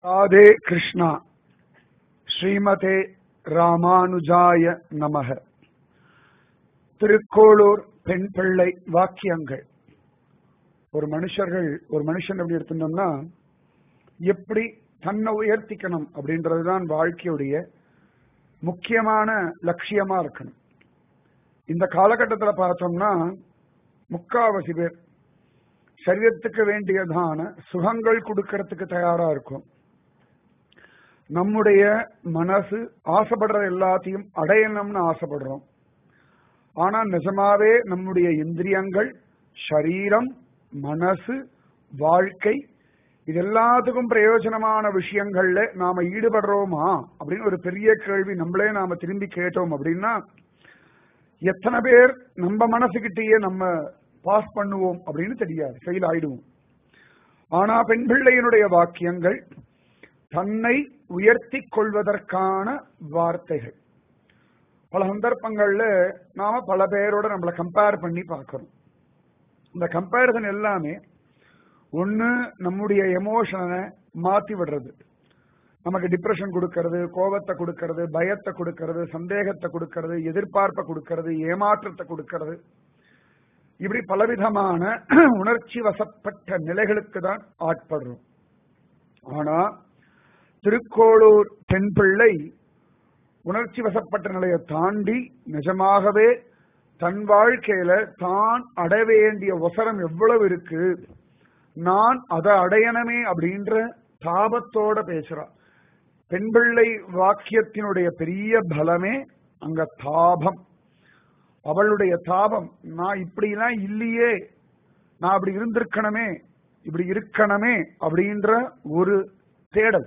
ராதே கிருஷ்ணா ஸ்ரீமதே ராமானுஜாய நமக திருக்கோளூர் பெண் பிள்ளை வாக்கியங்கள் ஒரு மனுஷர்கள் ஒரு மனுஷன் எப்படி எடுத்துட்டோம்னா எப்படி தன்னை உயர்த்திக்கணும் அப்படின்றதுதான் வாழ்க்கையுடைய முக்கியமான லட்சியமா இருக்கணும் இந்த காலகட்டத்தில் பார்த்தோம்னா முக்காவாசி பேர் சரீரத்துக்கு வேண்டியதான சுகங்கள் கொடுக்கறதுக்கு தயாரா இருக்கும் நம்முடைய மனசு ஆசைப்படுற எல்லாத்தையும் அடையணும்னு ஆசைப்படுறோம் ஆனா நிஜமாவே நம்முடைய இந்திரியங்கள் சரீரம் மனசு வாழ்க்கை இது எல்லாத்துக்கும் பிரயோஜனமான விஷயங்கள்ல நாம ஈடுபடுறோமா அப்படின்னு ஒரு பெரிய கேள்வி நம்மளே நாம திரும்பி கேட்டோம் அப்படின்னா எத்தனை பேர் நம்ம மனசுகிட்டயே நம்ம பாஸ் பண்ணுவோம் அப்படின்னு தெரியாது ஃபெயில் ஆயிடுவோம் ஆனா பெண் பிள்ளையினுடைய வாக்கியங்கள் தன்னை உயர்த்தி கொள்வதற்கான வார்த்தைகள் பல சந்தர்ப்பங்கள்ல நாம பல பேரோட நம்மளை கம்பேர் பண்ணி பார்க்கிறோம் இந்த கம்பேரிசன் எல்லாமே ஒண்ணு நம்முடைய எமோஷனை மாத்தி விடுறது நமக்கு டிப்ரெஷன் கொடுக்கறது கோபத்தை கொடுக்கறது பயத்தை கொடுக்கறது சந்தேகத்தை கொடுக்கறது எதிர்பார்ப்பை கொடுக்கறது ஏமாற்றத்தை கொடுக்கறது இப்படி பலவிதமான உணர்ச்சி வசப்பட்ட நிலைகளுக்கு தான் ஆட்படுறோம் ஆனா திருக்கோளூர் பெண் பிள்ளை உணர்ச்சி வசப்பட்ட நிலையை தாண்டி நிஜமாகவே தன் வாழ்க்கையில தான் அடைய வேண்டிய ஒசரம் எவ்வளவு இருக்கு நான் அதை அடையணுமே அப்படின்ற தாபத்தோட பேசுறா பெண் பிள்ளை வாக்கியத்தினுடைய பெரிய பலமே அங்க தாபம் அவளுடைய தாபம் நான் இப்படிலாம் இல்லையே நான் அப்படி இருந்திருக்கணுமே இப்படி இருக்கணுமே அப்படின்ற ஒரு தேடல்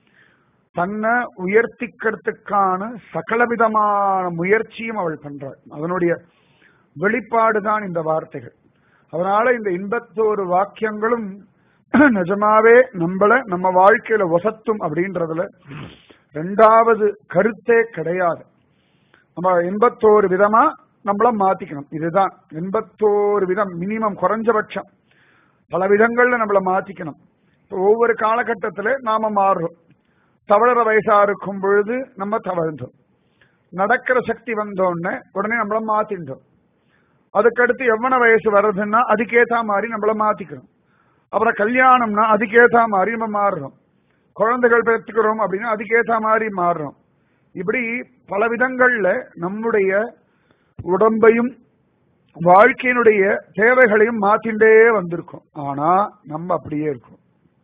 தன்னை உயர்த்திக்கிறதுக்கான சகலவிதமான முயற்சியும் அவள் பண்றாள் அதனுடைய வெளிப்பாடுதான் இந்த வார்த்தைகள் அதனால இந்த இன்பத்தோரு வாக்கியங்களும் நிஜமாவே நம்மள நம்ம வாழ்க்கையில வசத்தும் அப்படின்றதுல ரெண்டாவது கருத்தே கிடையாது நம்ம எண்பத்தோரு விதமா நம்மள மாத்திக்கணும் இதுதான் எண்பத்தோரு விதம் மினிமம் குறைஞ்சபட்சம் பல விதங்கள்ல நம்மள மாத்திக்கணும் ஒவ்வொரு காலகட்டத்துல நாம மாறுறோம் தவழற வயசா இருக்கும் பொழுது நம்ம தவழ்ந்தோம் நடக்கிற சக்தி வந்தோடனே உடனே நம்மள மாத்தின்றோம் அதுக்கடுத்து எவ்வளவு வயசு வருதுன்னா அதுக்கேத்தா மாதிரி நம்மள மாத்திக்கிறோம் அப்புறம் கல்யாணம்னா அதுக்கேத்தா மாதிரி நம்ம மாறுறோம் குழந்தைகள் பெற்றுக்கிறோம் அப்படின்னா அதுக்கேத்தா மாதிரி மாறுறோம் இப்படி பல விதங்கள்ல நம்முடைய உடம்பையும் வாழ்க்கையினுடைய தேவைகளையும் மாத்திண்டே வந்திருக்கும் ஆனா நம்ம அப்படியே இருக்கும்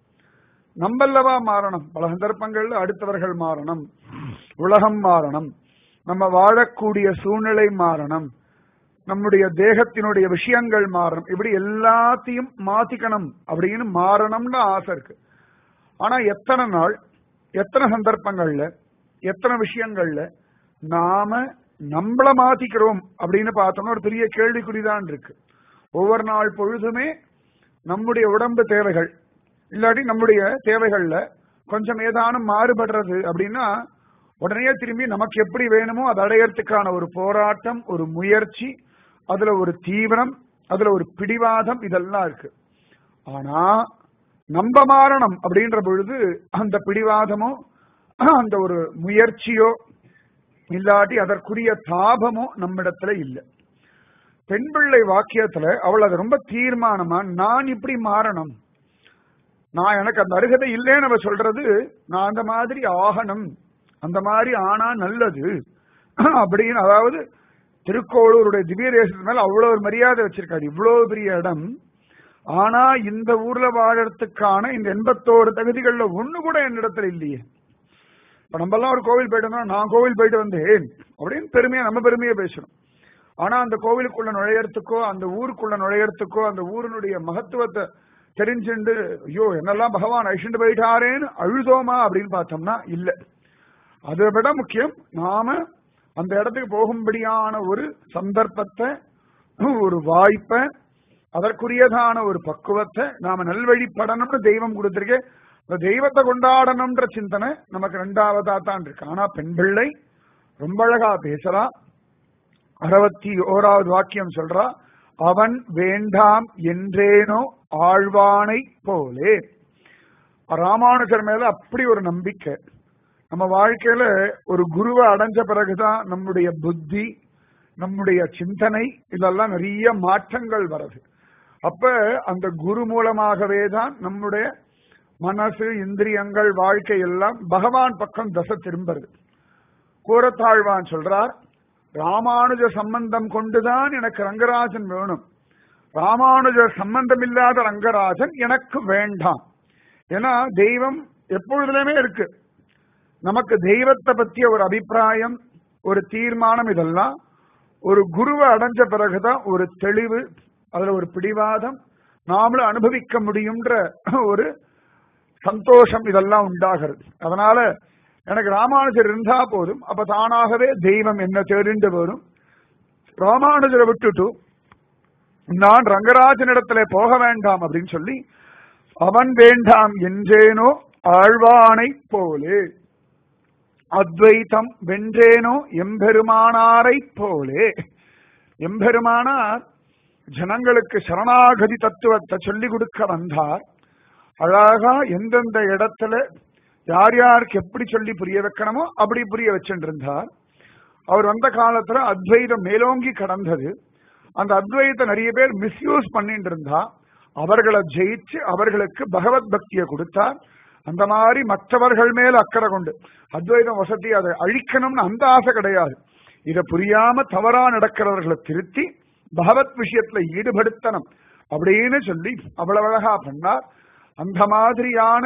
நம்மல்லவா மாறணும் பல சந்தர்ப்பங்கள்ல அடுத்தவர்கள் மாறணும் உலகம் மாறணும் நம்ம வாழக்கூடிய சூழ்நிலை மாறணும் நம்முடைய தேகத்தினுடைய விஷயங்கள் மாறணும் இப்படி எல்லாத்தையும் மாத்திக்கணும் அப்படின்னு மாறணும்னு ஆசை இருக்கு ஆனா எத்தனை நாள் எத்தனை சந்தர்ப்பங்கள்ல எத்தனை விஷயங்கள்ல நாம நம்மள மாத்திக்கிறோம் அப்படின்னு பார்த்தோம்னா ஒரு பெரிய கேள்விக்குறிதான் இருக்கு ஒவ்வொரு நாள் பொழுதுமே நம்முடைய உடம்பு தேவைகள் இல்லாட்டி நம்முடைய தேவைகள்ல கொஞ்சம் ஏதானும் மாறுபடுறது அப்படின்னா உடனே திரும்பி நமக்கு எப்படி வேணுமோ அதை அடையறதுக்கான ஒரு போராட்டம் ஒரு முயற்சி அதுல ஒரு தீவிரம் அதுல ஒரு பிடிவாதம் இதெல்லாம் இருக்கு ஆனா நம்ம மாறணும் அப்படின்ற பொழுது அந்த பிடிவாதமோ அந்த ஒரு முயற்சியோ இல்லாட்டி அதற்குரிய தாபமோ நம்மிடத்துல இல்லை பெண் பிள்ளை வாக்கியத்துல அவள் அது ரொம்ப தீர்மானமா நான் இப்படி மாறணும் நான் எனக்கு அந்த அருகதை இல்லைன்னு அவ சொல்றது நான் அந்த மாதிரி ஆகணும் அந்த மாதிரி ஆனா நல்லது அப்படின்னு அதாவது திருக்கோளூருடைய திவ்ய தேசத்து மேல அவ்வளவு ஒரு மரியாதை வச்சிருக்காரு இவ்வளவு பெரிய இடம் ஆனா இந்த ஊர்ல வாழறதுக்கான இந்த எண்பத்தோரு தகுதிகள்ல ஒண்ணு கூட என்னிடத்துல இல்லையே இப்ப நம்ம எல்லாம் ஒரு கோவில் போயிட்டு வந்தோம் நான் கோவில் போயிட்டு வந்தேன் அப்படின்னு பெருமையா நம்ம பெருமையா பேசணும் ஆனா அந்த கோவிலுக்குள்ள நுழையறதுக்கோ அந்த ஊருக்குள்ள நுழையறதுக்கோ அந்த ஊரினுடைய மகத்துவத்தை தெரிஞ்சுண்டு ஐயோ என்னெல்லாம் பகவான் அழிச்சுட்டு போயிட்டாரேன்னு அழுதோமா அப்படின்னு பார்த்தோம்னா இல்ல அதை விட முக்கியம் நாம அந்த இடத்துக்கு போகும்படியான ஒரு சந்தர்ப்பத்தை ஒரு வாய்ப்பை அதற்குரியதான ஒரு பக்குவத்தை நாம நல்வழிப்படணும்னு தெய்வம் கொடுத்திருக்கேன் இந்த தெய்வத்தை கொண்டாடணும்ன்ற சிந்தனை நமக்கு ரெண்டாவதா தான் இருக்கு ஆனா பெண் பிள்ளை ரொம்ப அழகா பேசுறா அறுபத்தி ஓராவது வாக்கியம் சொல்றா அவன் வேண்டாம் என்றேனோ ஆழ்வானை போலே ராமானுஜர் மேல அப்படி ஒரு நம்பிக்கை நம்ம வாழ்க்கையில ஒரு குருவை அடைஞ்ச பிறகுதான் நம்முடைய புத்தி நம்முடைய சிந்தனை இதெல்லாம் நிறைய மாற்றங்கள் வருது அப்ப அந்த குரு மூலமாகவே தான் நம்முடைய மனசு இந்திரியங்கள் வாழ்க்கை எல்லாம் பகவான் பக்கம் தசை திரும்புறது கூறத்தாழ்வான் சொல்றார் ராமானுஜ சம்பந்தம் கொண்டுதான் எனக்கு ரங்கராஜன் வேணும் ராமானுஜ சம்பந்தம் இல்லாத ரங்கராஜன் எனக்கு வேண்டாம் ஏன்னா தெய்வம் எப்பொழுதுலயுமே இருக்கு நமக்கு தெய்வத்தை பற்றிய ஒரு அபிப்பிராயம் ஒரு தீர்மானம் இதெல்லாம் ஒரு குருவை அடைஞ்ச பிறகுதான் ஒரு தெளிவு அதுல ஒரு பிடிவாதம் நாமளும் அனுபவிக்க முடியும்ன்ற ஒரு சந்தோஷம் இதெல்லாம் உண்டாகிறது அதனால எனக்கு ராமானுஜர் இருந்தா போதும் அப்ப தானாகவே தெய்வம் என்ன தேடிண்டு வரும் ராமானுஜரை விட்டுட்டு நான் ரங்கராஜனிடத்துல போக வேண்டாம் அப்படின்னு சொல்லி அவன் வேண்டாம் என்றேனோ ஆழ்வானை போலே அத்வைத்தம் வென்றேனோ எம்பெருமானாரை போலே எம்பெருமானார் ஜனங்களுக்கு சரணாகதி தத்துவத்தை சொல்லிக் கொடுக்க வந்தார் அழகா எந்தெந்த இடத்துல யார் யாருக்கு எப்படி சொல்லி புரிய வைக்கணுமோ அப்படி புரிய வச்சுட்டு இருந்தார் அவர் வந்த காலத்துல அத்வைதம் மேலோங்கி கடந்தது அந்த அத்வைத்தை நிறைய பேர் மிஸ்யூஸ் பண்ணிட்டு இருந்தா அவர்களை ஜெயிச்சு அவர்களுக்கு பகவத் பக்தியை கொடுத்தார் அந்த மாதிரி மற்றவர்கள் மேல அக்கறை கொண்டு அத்வைதம் வசதி அதை அழிக்கணும்னு அந்த ஆசை கிடையாது இதை புரியாம தவறா நடக்கிறவர்களை திருத்தி பகவத் விஷயத்துல ஈடுபடுத்தணும் அப்படின்னு சொல்லி அவ்வளவு அழகா பண்ணார் அந்த மாதிரியான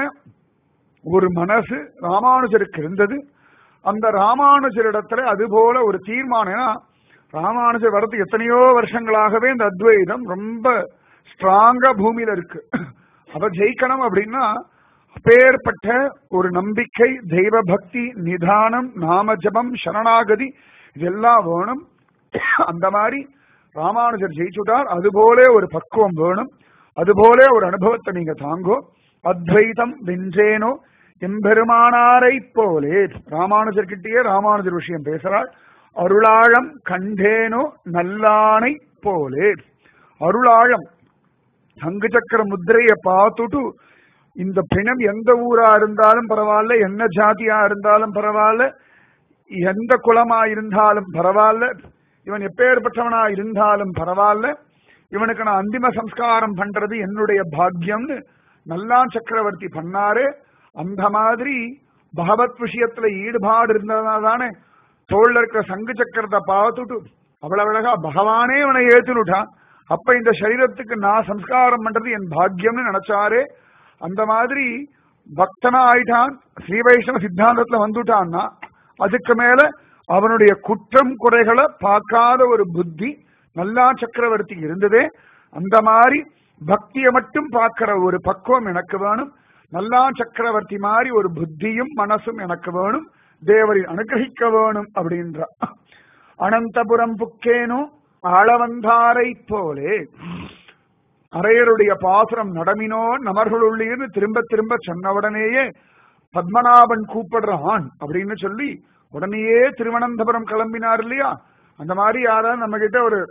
ஒரு மனசு ராமானுஜருக்கு இருந்தது அந்த ராமானுஜரிடத்துல அது போல ஒரு தீர்மானம் ஏன்னா ராமானுஜர் வரது எத்தனையோ வருஷங்களாகவே இந்த அத்வைதம் ரொம்ப ஸ்ட்ராங்கா பூமியில இருக்கு அவ ஜெயிக்கணும் அப்படின்னா அப்பேற்பட்ட ஒரு நம்பிக்கை தெய்வ பக்தி நிதானம் நாம ஜபம் சரணாகதி இதெல்லாம் வேணும் அந்த மாதிரி ராமானுஜர் ஜெயிச்சுட்டார் அதுபோல ஒரு பக்குவம் வேணும் அதுபோல ஒரு அனுபவத்தை நீங்க தாங்கோ அத்வைதம் வென்றேனோ எம்பெருமானாரை போலே ராமானுஜர் கிட்டேயே ராமானுஜர் விஷயம் பேசுறாள் அருளாழம் கண்டேனோ நல்லானை போலே அருளாழம் சங்கு சக்கர முத்திரைய பார்த்துட்டு இந்த பிணம் எந்த ஊரா இருந்தாலும் பரவாயில்ல என்ன ஜாதியா இருந்தாலும் பரவாயில்ல எந்த குலமா இருந்தாலும் பரவாயில்ல இவன் எப்பேற்பட்டவனா இருந்தாலும் பரவாயில்ல இவனுக்கு நான் அந்திம சம்ஸ்காரம் பண்றது என்னுடைய பாக்கியம்னு நல்லான் சக்கரவர்த்தி பண்ணாரு அந்த மாதிரி பகவத் விஷயத்துல ஈடுபாடு இருந்ததுனால தோல்ல இருக்கிற சங்கு சக்கரத்தை பார்த்துட்டு அவ்வளவு அழகா பகவானே இவனை ஏத்துனுட்டான் அப்ப இந்த சரீரத்துக்கு நான் சம்ஸ்காரம் பண்றது என் பாக்கியம்னு நினைச்சாரு அந்த மாதிரி பக்தனா ஆயிட்டான் ஸ்ரீ வைஷ்ணவ சித்தாந்தத்துல வந்துட்டான்னா அதுக்கு மேல அவனுடைய குற்றம் குறைகளை பார்க்காத ஒரு புத்தி நல்லா சக்கரவர்த்தி இருந்ததே அந்த மாதிரி பக்தியை மட்டும் பார்க்கிற ஒரு பக்குவம் எனக்கு வேணும் நல்லா சக்கரவர்த்தி மாதிரி ஒரு புத்தியும் மனசும் எனக்கு வேணும் தேவரின் அனுகிரகிக்க வேணும் அப்படின்ற அனந்தபுரம் புக்கேனோ ஆளவந்தாரை போலே அரையருடைய பாசுரம் நடமினோ நமர்களுள்ளீர்னு திரும்ப திரும்ப சொன்னவுடனேயே பத்மநாபன் கூப்பிடுறான் அப்படின்னு சொல்லி உடனேயே திருவனந்தபுரம் கிளம்பினார் இல்லையா அந்த மாதிரி யாராவது நம்ம கிட்ட ஒரு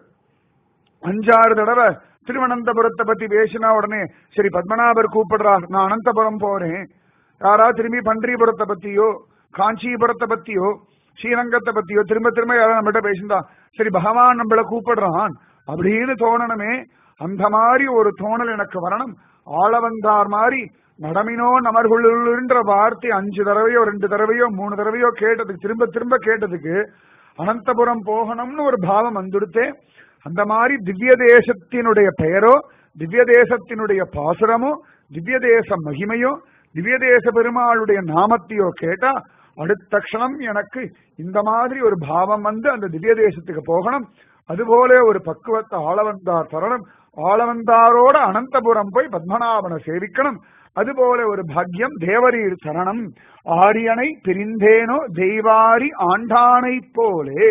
அஞ்சாறு தடவை திருவனந்தபுரத்தை பத்தி பேசினா உடனே சரி பத்மநாபர் கூப்பிடுறார் நான் அனந்தபுரம் போறேன் யாராவது திரும்பி பன்றிபுரத்தை பத்தியோ காஞ்சிபுரத்தை பத்தியோ ஸ்ரீரங்கத்தை பத்தியோ திரும்ப திரும்ப யாராவது நம்மகிட்ட பேசியிருந்தா சரி பகவான் நம்மள கூப்பிடுறான் அப்படின்னு தோணணுமே அந்த மாதிரி ஒரு தோணல் எனக்கு வரணும் ஆளவந்தார் மாதிரி நடமினோ நமர்களுன்ற வார்த்தை அஞ்சு தடவையோ ரெண்டு தடவையோ மூணு தடவையோ கேட்டதுக்கு திரும்ப திரும்ப கேட்டதுக்கு அனந்தபுரம் போகணும்னு ஒரு பாவம் வந்துடுத்தே அந்த மாதிரி திவ்ய தேசத்தினுடைய பெயரோ திவ்ய தேசத்தினுடைய பாசுரமோ திவ்ய தேச மகிமையோ திவ்ய தேச பெருமாளுடைய நாமத்தையோ கேட்டா அடுத்த க்ஷணம் எனக்கு இந்த மாதிரி ஒரு பாவம் வந்து அந்த திவ்ய தேசத்துக்கு போகணும் அதுபோல ஒரு பக்குவத்தை ஆளவந்தார் தரணும் ஆளவந்தாரோட அனந்தபுரம் போய் பத்மநாபனை சேவிக்கணும் அதுபோல ஒரு பாக்கியம் தேவரீர் சரணம் ஆரியனை பிரிந்தேனோ தெய்வாரி ஆண்டானை போலே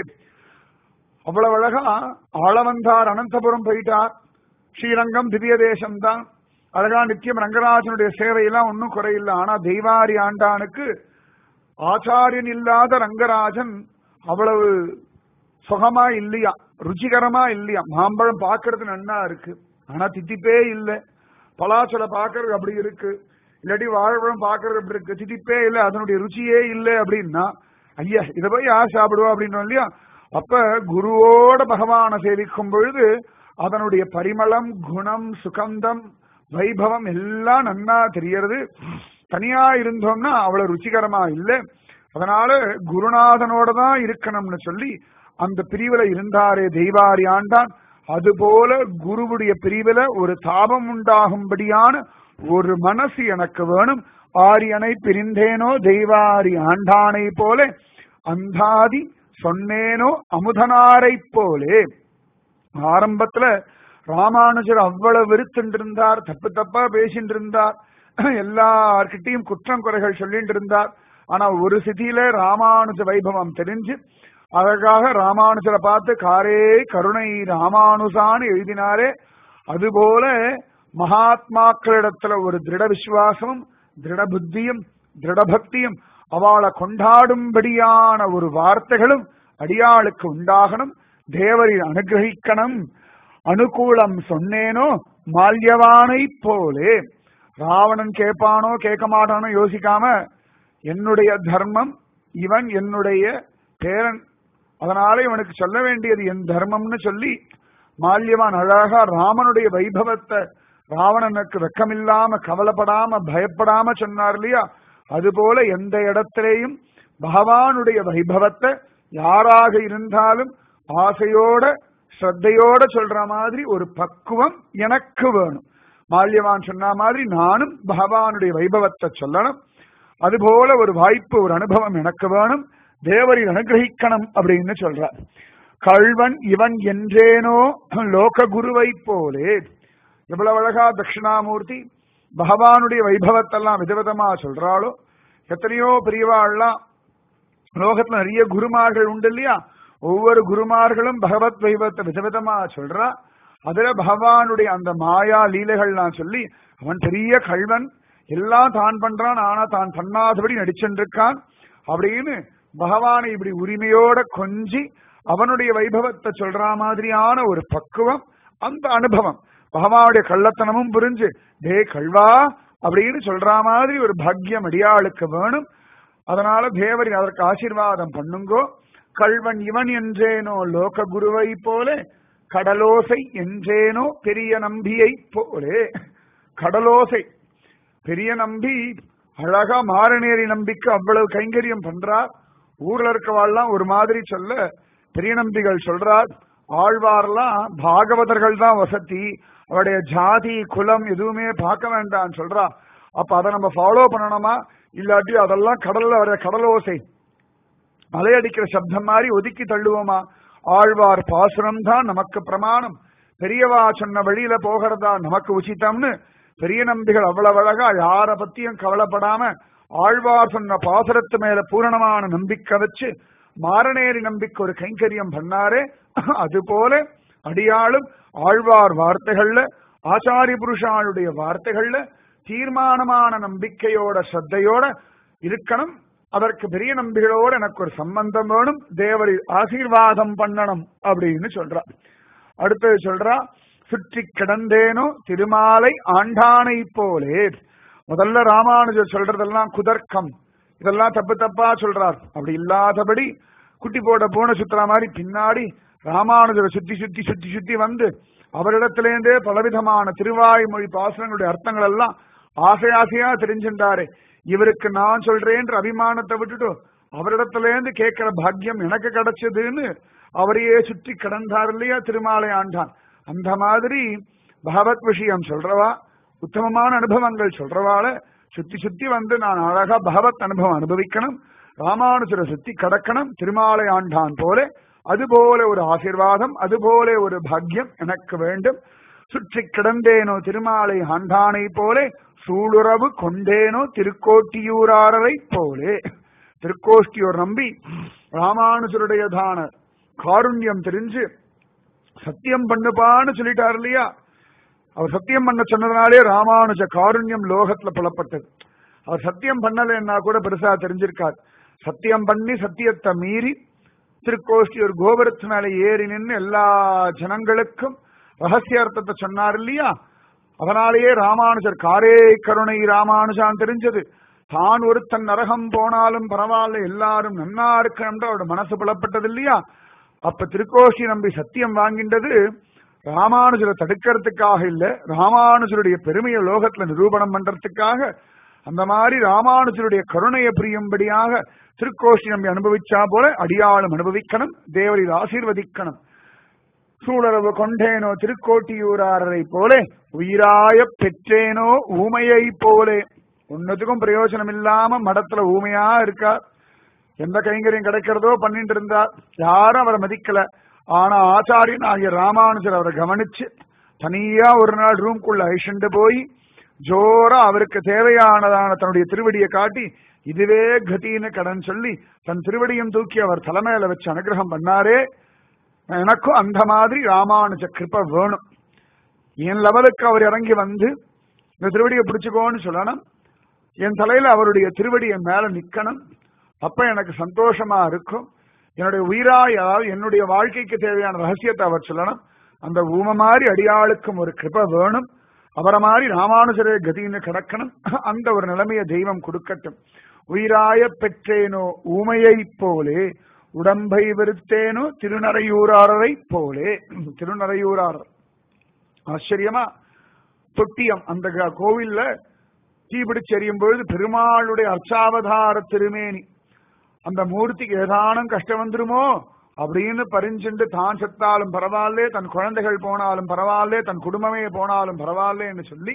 அவ்வளவு அழகா ஆளவந்தார் அனந்தபுரம் போயிட்டார் ஸ்ரீரங்கம் திவ்ய தேசம் தான் அழகா நித்தியம் ரங்கராஜனுடைய சேவையெல்லாம் ஒன்னும் குறையில்லை ஆனா தெய்வாரி ஆண்டானுக்கு ஆச்சாரியன் இல்லாத ரங்கராஜன் அவ்வளவு சுகமா இல்லையா ருச்சிகரமா இல்லையா மாம்பழம் பாக்குறது நன்னா இருக்கு ஆனா தித்திப்பே இல்லை பலாச்சலை பாக்குறது அப்படி இருக்கு இல்லாட்டி வாழைப்பழம் பாக்குறது எப்படி இருக்கு திதிப்பே இல்லை அதனுடைய ருச்சியே இல்லை அப்படின்னா ஐயா இதை போய் யார் சாப்பிடுவா அப்படின்றோம் இல்லையா அப்ப குருவோட பகவானை சேவிக்கும் பொழுது அதனுடைய பரிமளம் குணம் சுகந்தம் வைபவம் எல்லாம் நன்னா தெரியறது தனியா இருந்தோம்னா அவ்வளவு ருச்சிகரமா இல்லை அதனால குருநாதனோட தான் இருக்கணும்னு சொல்லி அந்த பிரிவுல இருந்தாரே தெய்வாரி ஆண்டான் அதுபோல குருவுடைய பிரிவுல ஒரு தாபம் உண்டாகும்படியான ஒரு மனசு எனக்கு வேணும் ஆரியனை பிரிந்தேனோ தெய்வாரி ஆண்டானை போல அந்தாதி சொன்னேனோ அமுதனாரை போலே ஆரம்பத்துல ராமானுஜர் அவ்வளவு வெறுத்துட்டு இருந்தார் தப்பு தப்பா பேசிட்டு இருந்தார் எல்லார்கிட்டையும் குற்றம் குறைகள் சொல்லிட்டு இருந்தார் ஆனா ஒரு சிதியில ராமானுஜ வைபவம் தெரிஞ்சு அதற்காக ராமானுஜரை பார்த்து காரே கருணை ராமானுசான்னு எழுதினாரே அதுபோல மகாத்மாக்களிடத்துல ஒரு திருட விசுவாசமும் திருட புத்தியும் திருட பக்தியும் அவளை கொண்டாடும்படியான ஒரு வார்த்தைகளும் அடியாளுக்கு உண்டாகணும் தேவரில் அனுகிரகிக்கணும் அனுகூலம் சொன்னேனோ மால்யவானை போலே ராவணன் கேட்பானோ கேட்க மாட்டானோ யோசிக்காம என்னுடைய தர்மம் இவன் என்னுடைய பேரன் அதனால இவனுக்கு சொல்ல வேண்டியது என் தர்மம்னு சொல்லி மால்யவான் அழகா ராமனுடைய வைபவத்தை ராவணனுக்கு வெக்கமில்லாம கவலைப்படாம பயப்படாம சொன்னார் இல்லையா அதுபோல எந்த இடத்திலேயும் பகவானுடைய வைபவத்தை யாராக இருந்தாலும் ஆசையோட ஸ்ரத்தையோட சொல்ற மாதிரி ஒரு பக்குவம் எனக்கு வேணும் மால்யவான் சொன்ன மாதிரி நானும் பகவானுடைய வைபவத்தை சொல்லணும் அதுபோல ஒரு வாய்ப்பு ஒரு அனுபவம் எனக்கு வேணும் தேவரில் அனுகிரகிக்கணும் அப்படின்னு சொல்றார் கள்வன் இவன் என்றேனோ லோக குருவை போலே எவ்வளவு அழகா தட்சிணாமூர்த்தி பகவானுடைய வைபவத்தெல்லாம் விதவிதமா சொல்றாளோ எத்தனையோ பெரியவாள்லாம் லோகத்துல நிறைய குருமார்கள் உண்டு இல்லையா ஒவ்வொரு குருமார்களும் பகவத் வைபவத்தை விதவிதமா சொல்றா அதுல பகவானுடைய அந்த மாயா லீலைகள்லாம் சொல்லி அவன் பெரிய கள்வன் எல்லாம் தான் பண்றான் ஆனா தான் பண்ணாதபடி நடிச்சுருக்கான் அப்படின்னு பகவானை இப்படி உரிமையோட கொஞ்சி அவனுடைய வைபவத்தை சொல்ற மாதிரியான ஒரு பக்குவம் அந்த அனுபவம் பகவானுடைய கள்ளத்தனமும் புரிஞ்சு டே கல்வா அப்படின்னு சொல்ற மாதிரி ஒரு பாக்கியம் அடியாளுக்கு வேணும் அதனால தேவரி அதற்கு ஆசீர்வாதம் பண்ணுங்கோ கல்வன் இவன் என்றேனோ லோக குருவை போல கடலோசை என்றேனோ பெரிய நம்பியை போலே கடலோசை பெரிய நம்பி அழகா மாரநேரி நம்பிக்கை அவ்வளவு கைங்கரியம் பண்றார் ஊர்ல இருக்கவாள்லாம் ஒரு மாதிரி சொல்ல பெரிய நம்பிகள் சொல்றார் ஆழ்வார்லாம் பாகவதர்கள் தான் வசதி அவருடைய ஜாதி குலம் எதுவுமே பார்க்க வேண்டாம் சொல்றா அப்ப அதை நம்ம ஃபாலோ பண்ணணுமா இல்லாட்டி அதெல்லாம் கடல்ல வர கடலோசை மலையடிக்கிற சப்தம் மாதிரி ஒதுக்கி தள்ளுவோமா ஆழ்வார் பாசுரம் தான் நமக்கு பிரமாணம் பெரியவா சொன்ன வழியில போகிறதா நமக்கு உச்சிதம்னு பெரிய நம்பிகள் அவ்வளவு அழகா யார பத்தியும் கவலைப்படாம ஆழ்வார் சொன்ன பாசுரத்து மேல பூரணமான நம்பிக்கை வச்சு மாரணேரி நம்பிக்கை ஒரு கைங்கரியம் பண்ணாரே அது போல அடியாளும் ஆழ்வார் வார்த்தைகள்ல ஆச்சாரிய புருஷாளுடைய வார்த்தைகள்ல தீர்மானமான நம்பிக்கையோட ஸ்ரத்தையோட இருக்கணும் அதற்கு பெரிய நம்பிகளோட எனக்கு ஒரு சம்பந்தம் வேணும் தேவரி ஆசீர்வாதம் பண்ணணும் அப்படின்னு சொல்றா அடுத்தது சொல்றா சுற்றி கிடந்தேனோ திருமாலை ஆண்டானை போலே முதல்ல ராமானுஜர் சொல்றதெல்லாம் குதர்க்கம் இதெல்லாம் தப்பு தப்பா சொல்றார் அப்படி இல்லாதபடி குட்டி போட போன சுத்துற மாதிரி பின்னாடி ராமானுஜரை சுத்தி சுத்தி சுத்தி சுத்தி வந்து அவரிடத்திலேருந்தே பலவிதமான திருவாய்மொழி பாசனங்களுடைய அர்த்தங்கள் எல்லாம் ஆசை ஆசையா தெரிஞ்சின்றாரு இவருக்கு நான் சொல்றேன்ற அபிமானத்தை விட்டுட்டு அவரிடத்திலேருந்து கேட்கிற பாக்கியம் எனக்கு கிடைச்சதுன்னு அவரையே சுற்றி கிடந்தார் இல்லையா திருமாலை ஆண்டான் அந்த மாதிரி பகவத் விஷயம் சொல்றவா உத்தமமான அனுபவங்கள் சொல்றவால சுத்தி சுத்தி வந்து நான் அழகா பகவத் அனுபவம் அனுபவிக்கணும் ராமானுஜரை சுத்தி கடக்கணும் திருமாலை ஆண்டான் போல அதுபோல ஒரு ஆசிர்வாதம் அதுபோல ஒரு பாக்கியம் எனக்கு வேண்டும் சுற்றி கிடந்தேனோ திருமாலை ஆண்டானை போலே சூளுறவு கொண்டேனோ திருக்கோட்டியூராரரை போலே திருக்கோஷ்டியூர் நம்பி ராமானுஜருடையதான காருண்யம் தெரிஞ்சு சத்தியம் பண்ணுப்பான்னு சொல்லிட்டார் இல்லையா அவர் சத்தியம் பண்ண சொன்னதுனாலே ராமானுஜ காருண்யம் லோகத்துல புலப்பட்டது அவர் சத்தியம் பண்ணலைன்னா கூட பெருசா தெரிஞ்சிருக்கார் சத்தியம் பண்ணி சத்தியத்தை மீறி திருக்கோஷ்டி ஒரு கோபுரத்து மேல ஏறி நின்று எல்லா ஜனங்களுக்கும் ரகசிய அர்த்தத்தை சொன்னார் இல்லையா அதனாலேயே ராமானுஜர் காரே கருணை ராமானுஜான் தெரிஞ்சது தான் ஒருத்தன் நரகம் போனாலும் பரவாயில்ல எல்லாரும் நன்னா இருக்கணும்ன்ற அவரோட மனசு புலப்பட்டது இல்லையா அப்ப திருக்கோஷி நம்பி சத்தியம் வாங்கின்றது ராமானுஜரை தடுக்கிறதுக்காக இல்ல ராமானுஜருடைய பெருமையை லோகத்துல நிரூபணம் பண்றதுக்காக அந்த மாதிரி ராமானுஜருடைய கருணையை புரியும்படியாக திருக்கோஷி நம்பி அனுபவிச்சா போல அடியாளும் அனுபவிக்கணும் தேவரில் ஆசீர்வதிக்கணும் சூழரவு கொண்டேனோ திருக்கோட்டியூராரரை போல உயிராய பெற்றேனோ ஊமையை போலே ஒன்னத்துக்கும் பிரயோஜனம் இல்லாம மடத்துல ஊமையா இருக்கா எந்த கைங்கரியம் கிடைக்கிறதோ பண்ணிட்டு இருந்தார் யாரும் அவரை மதிக்கல ஆனா ஆச்சாரியன் ஆகிய ராமானுஜர் அவரை கவனிச்சு தனியா ஒரு நாள் ரூம்குள்ள அழிச்சுண்டு போய் ஜோரா அவருக்கு தேவையானதான தன்னுடைய திருவடியை காட்டி இதுவே கதின்னு கடன் சொல்லி தன் திருவடியும் தூக்கி அவர் தலைமையில வச்சு அனுகிரகம் பண்ணாரே எனக்கும் அந்த மாதிரி ராமானுஜ கிருப்ப வேணும் என் லெவலுக்கு அவர் இறங்கி வந்து இந்த திருவடியை பிடிச்சுக்கோன்னு சொல்லணும் என் தலையில அவருடைய திருவடி என் மேல நிக்கணும் அப்ப எனக்கு சந்தோஷமா இருக்கும் என்னுடைய உயிராய் அதாவது என்னுடைய வாழ்க்கைக்கு தேவையான ரகசியத்தை அவர் சொல்லணும் அந்த ஊம மாதிரி அடியாளுக்கும் ஒரு கிருப வேணும் அவரை மாதிரி ராமானுஜரே கதின்னு கிடக்கணும் அந்த ஒரு நிலைமையை தெய்வம் கொடுக்கட்டும் உயிராய பெற்றேனோ ஊமையை போலே உடம்பை வெறுத்தேனோ திருநறையூராரரை போலே திருநறையூராரர் ஆச்சரியமா தொட்டியம் அந்த க- கோவில்ல தீபிடிச்சு எரியும் பொழுது பெருமாளுடைய அர்ச்சாவதார திருமேனி அந்த மூர்த்திக்கு ஏதானும் கஷ்டம் வந்துருமோ அப்படின்னு பரிஞ்சுண்டு தான் செத்தாலும் பரவாயில்லே தன் குழந்தைகள் போனாலும் பரவாயில்லே தன் குடும்பமே போனாலும் பரவாயில்லேன்னு சொல்லி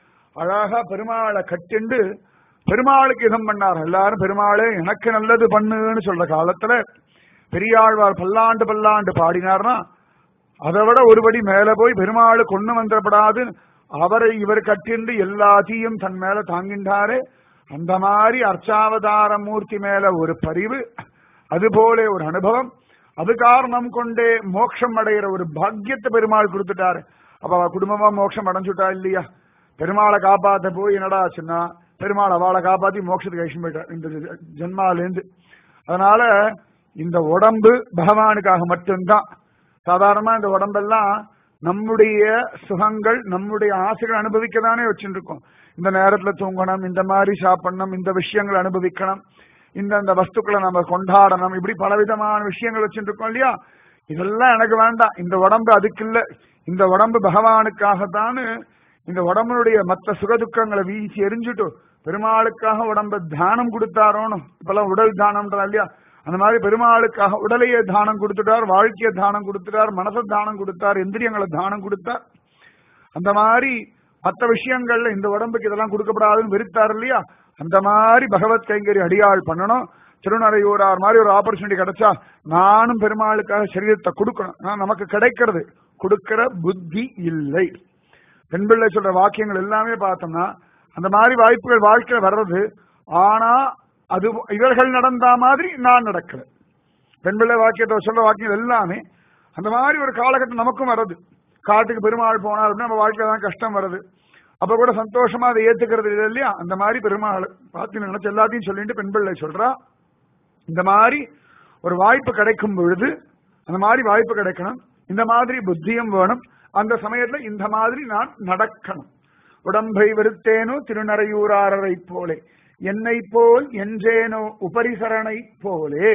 அழகா பெருமாளை கட்டிண்டு பெருமாளுக்கு இதம் பண்ணார் எல்லாரும் பெருமாளே எனக்கு நல்லது பண்ணுன்னு சொல்ற காலத்துல பெரியாழ்வார் பல்லாண்டு பல்லாண்டு பாடினார்னா அதை விட ஒருபடி மேல போய் பெருமாளு கொண்டு வந்துடப்படாது அவரை இவர் கட்டிண்டு எல்லாத்தையும் தன் மேல தாங்கின்றாரே அந்த மாதிரி அர்ச்சாவதார மூர்த்தி மேல ஒரு பரிவு அதுபோல ஒரு அனுபவம் அது காரணம் கொண்டே மோட்சம் அடைகிற ஒரு பாக்கியத்தை பெருமாள் கொடுத்துட்டாரு அப்ப அவ குடும்பமா மோட்சம் அடைஞ்சுட்டா இல்லையா பெருமாளை காப்பாத்த போய் என்னடா ஆச்சுன்னா பெருமாள் அவளை காப்பாத்தி மோட்சத்துக்கு அழிச்சு போயிட்டார் இந்த ஜ- ஜென்மாலேருந்து அதனால இந்த உடம்பு பகவானுக்காக மட்டும்தான் சாதாரணமா இந்த உடம்பெல்லாம் நம்முடைய சுகங்கள் நம்முடைய ஆசைகள் அனுபவிக்க தானே வச்சுட்டு இருக்கோம் இந்த நேரத்துல தூங்கணும் இந்த மாதிரி சாப்பிடணும் இந்த விஷயங்களை அனுபவிக்கணும் இந்த இந்த வஸ்துக்களை நம்ம கொண்டாடணும் இப்படி பலவிதமான விஷயங்கள் வச்சுட்டு இருக்கோம் இல்லையா இதெல்லாம் எனக்கு வேண்டாம் இந்த உடம்பு அதுக்கு இல்ல இந்த உடம்பு பகவானுக்காகத்தான் இந்த உடம்புடைய மற்ற சுகதுக்கங்களை வீசி எரிஞ்சுட்டு பெருமாளுக்காக உடம்ப தானம் கொடுத்தாரோன்னு இப்பெல்லாம் உடல் தானம்ன்றா இல்லையா அந்த மாதிரி பெருமாளுக்காக உடலையே தானம் கொடுத்துட்டார் வாழ்க்கையை தானம் கொடுத்துட்டார் மனசை தானம் கொடுத்தார் இந்திரியங்களை தானம் கொடுத்தார் அந்த மாதிரி மற்ற விஷயங்கள்ல இந்த உடம்புக்கு இதெல்லாம் கொடுக்கப்படாதுன்னு வெறுத்தார் இல்லையா அந்த மாதிரி பகவத் கைங்கரி அடியாள் பண்ணணும் திருநறையூரார் மாதிரி ஒரு ஆப்பர்ச்சுனிட்டி கிடைச்சா நானும் பெருமாளுக்காக சரீரத்தை கொடுக்கணும் ஆனா நமக்கு கிடைக்கிறது கொடுக்கிற புத்தி இல்லை பெண் பிள்ளை சொல்ற வாக்கியங்கள் எல்லாமே பார்த்தோம்னா அந்த மாதிரி வாய்ப்புகள் வாழ்க்கையில வர்றது ஆனா அது இவர்கள் நடந்தா மாதிரி நான் நடக்கல பெண் பிள்ளை வாக்கியத்தை சொல்ற வாக்கியம் எல்லாமே அந்த மாதிரி ஒரு காலகட்டம் நமக்கும் வருது காட்டுக்கு பெருமாள் போனார் அப்படின்னா நம்ம வாழ்க்கையில தான் கஷ்டம் வருது அப்ப கூட சந்தோஷமா அதை ஏத்துக்கிறது இல்லை இல்லையா அந்த மாதிரி பெருமாள் பார்த்து நினைச்சு எல்லாத்தையும் சொல்லிட்டு பெண் பிள்ளை சொல்றா இந்த மாதிரி ஒரு வாய்ப்பு கிடைக்கும் பொழுது அந்த மாதிரி வாய்ப்பு கிடைக்கணும் இந்த மாதிரி புத்தியும் வேணும் அந்த சமயத்துல இந்த மாதிரி நான் நடக்கணும் உடம்பை வெறுத்தேனோ திருநறையூராரரை போலே என்னை போல் என்றேனோ உபரிசரணை போலே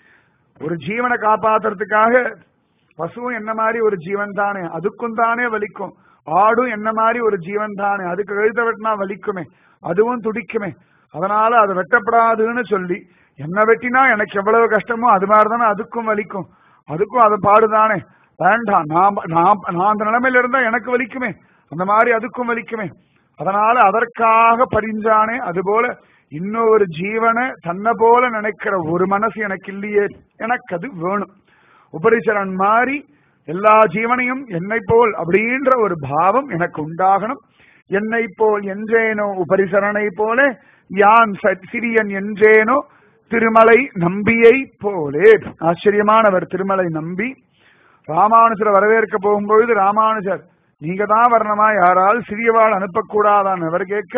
ஒரு ஜீவனை காப்பாத்துறதுக்காக பசுவும் என்ன மாதிரி ஒரு ஜீவன் தானே அதுக்கும் தானே வலிக்கும் ஆடும் என்ன மாதிரி ஒரு ஜீவன் தானே அதுக்கு எழுத வெட்டினா வலிக்குமே அதுவும் துடிக்குமே அதனால அது வெட்டப்படாதுன்னு சொல்லி என்ன வெட்டினா எனக்கு எவ்வளவு கஷ்டமோ அது மாதிரி தானே அதுக்கும் வலிக்கும் அதுக்கும் அது பாடுதானே வேண்டாம் நான் நான் நான் அந்த நிலைமையில இருந்தா எனக்கு வலிக்குமே அந்த மாதிரி அதுக்கும் வலிக்குமே அதனால அதற்காக பரிஞ்சானே அதுபோல இன்னொரு ஜீவனை தன்னை போல நினைக்கிற ஒரு மனசு எனக்கு இல்லையே எனக்கு அது வேணும் உபரிசரன் மாறி எல்லா ஜீவனையும் என்னை போல் அப்படின்ற ஒரு பாவம் எனக்கு உண்டாகணும் என்னை போல் என்றேனோ உபரிசரனை போல யான் ச- சிறியன் என்றேனோ திருமலை நம்பியை போலே ஆச்சரியமானவர் திருமலை நம்பி ராமானுஜரை வரவேற்க போகும்பொழுது ராமானுஜர் நீங்க தான் வரணுமா யாரால் சிறியவாள் அனுப்பக்கூடாதான் அவர் கேட்க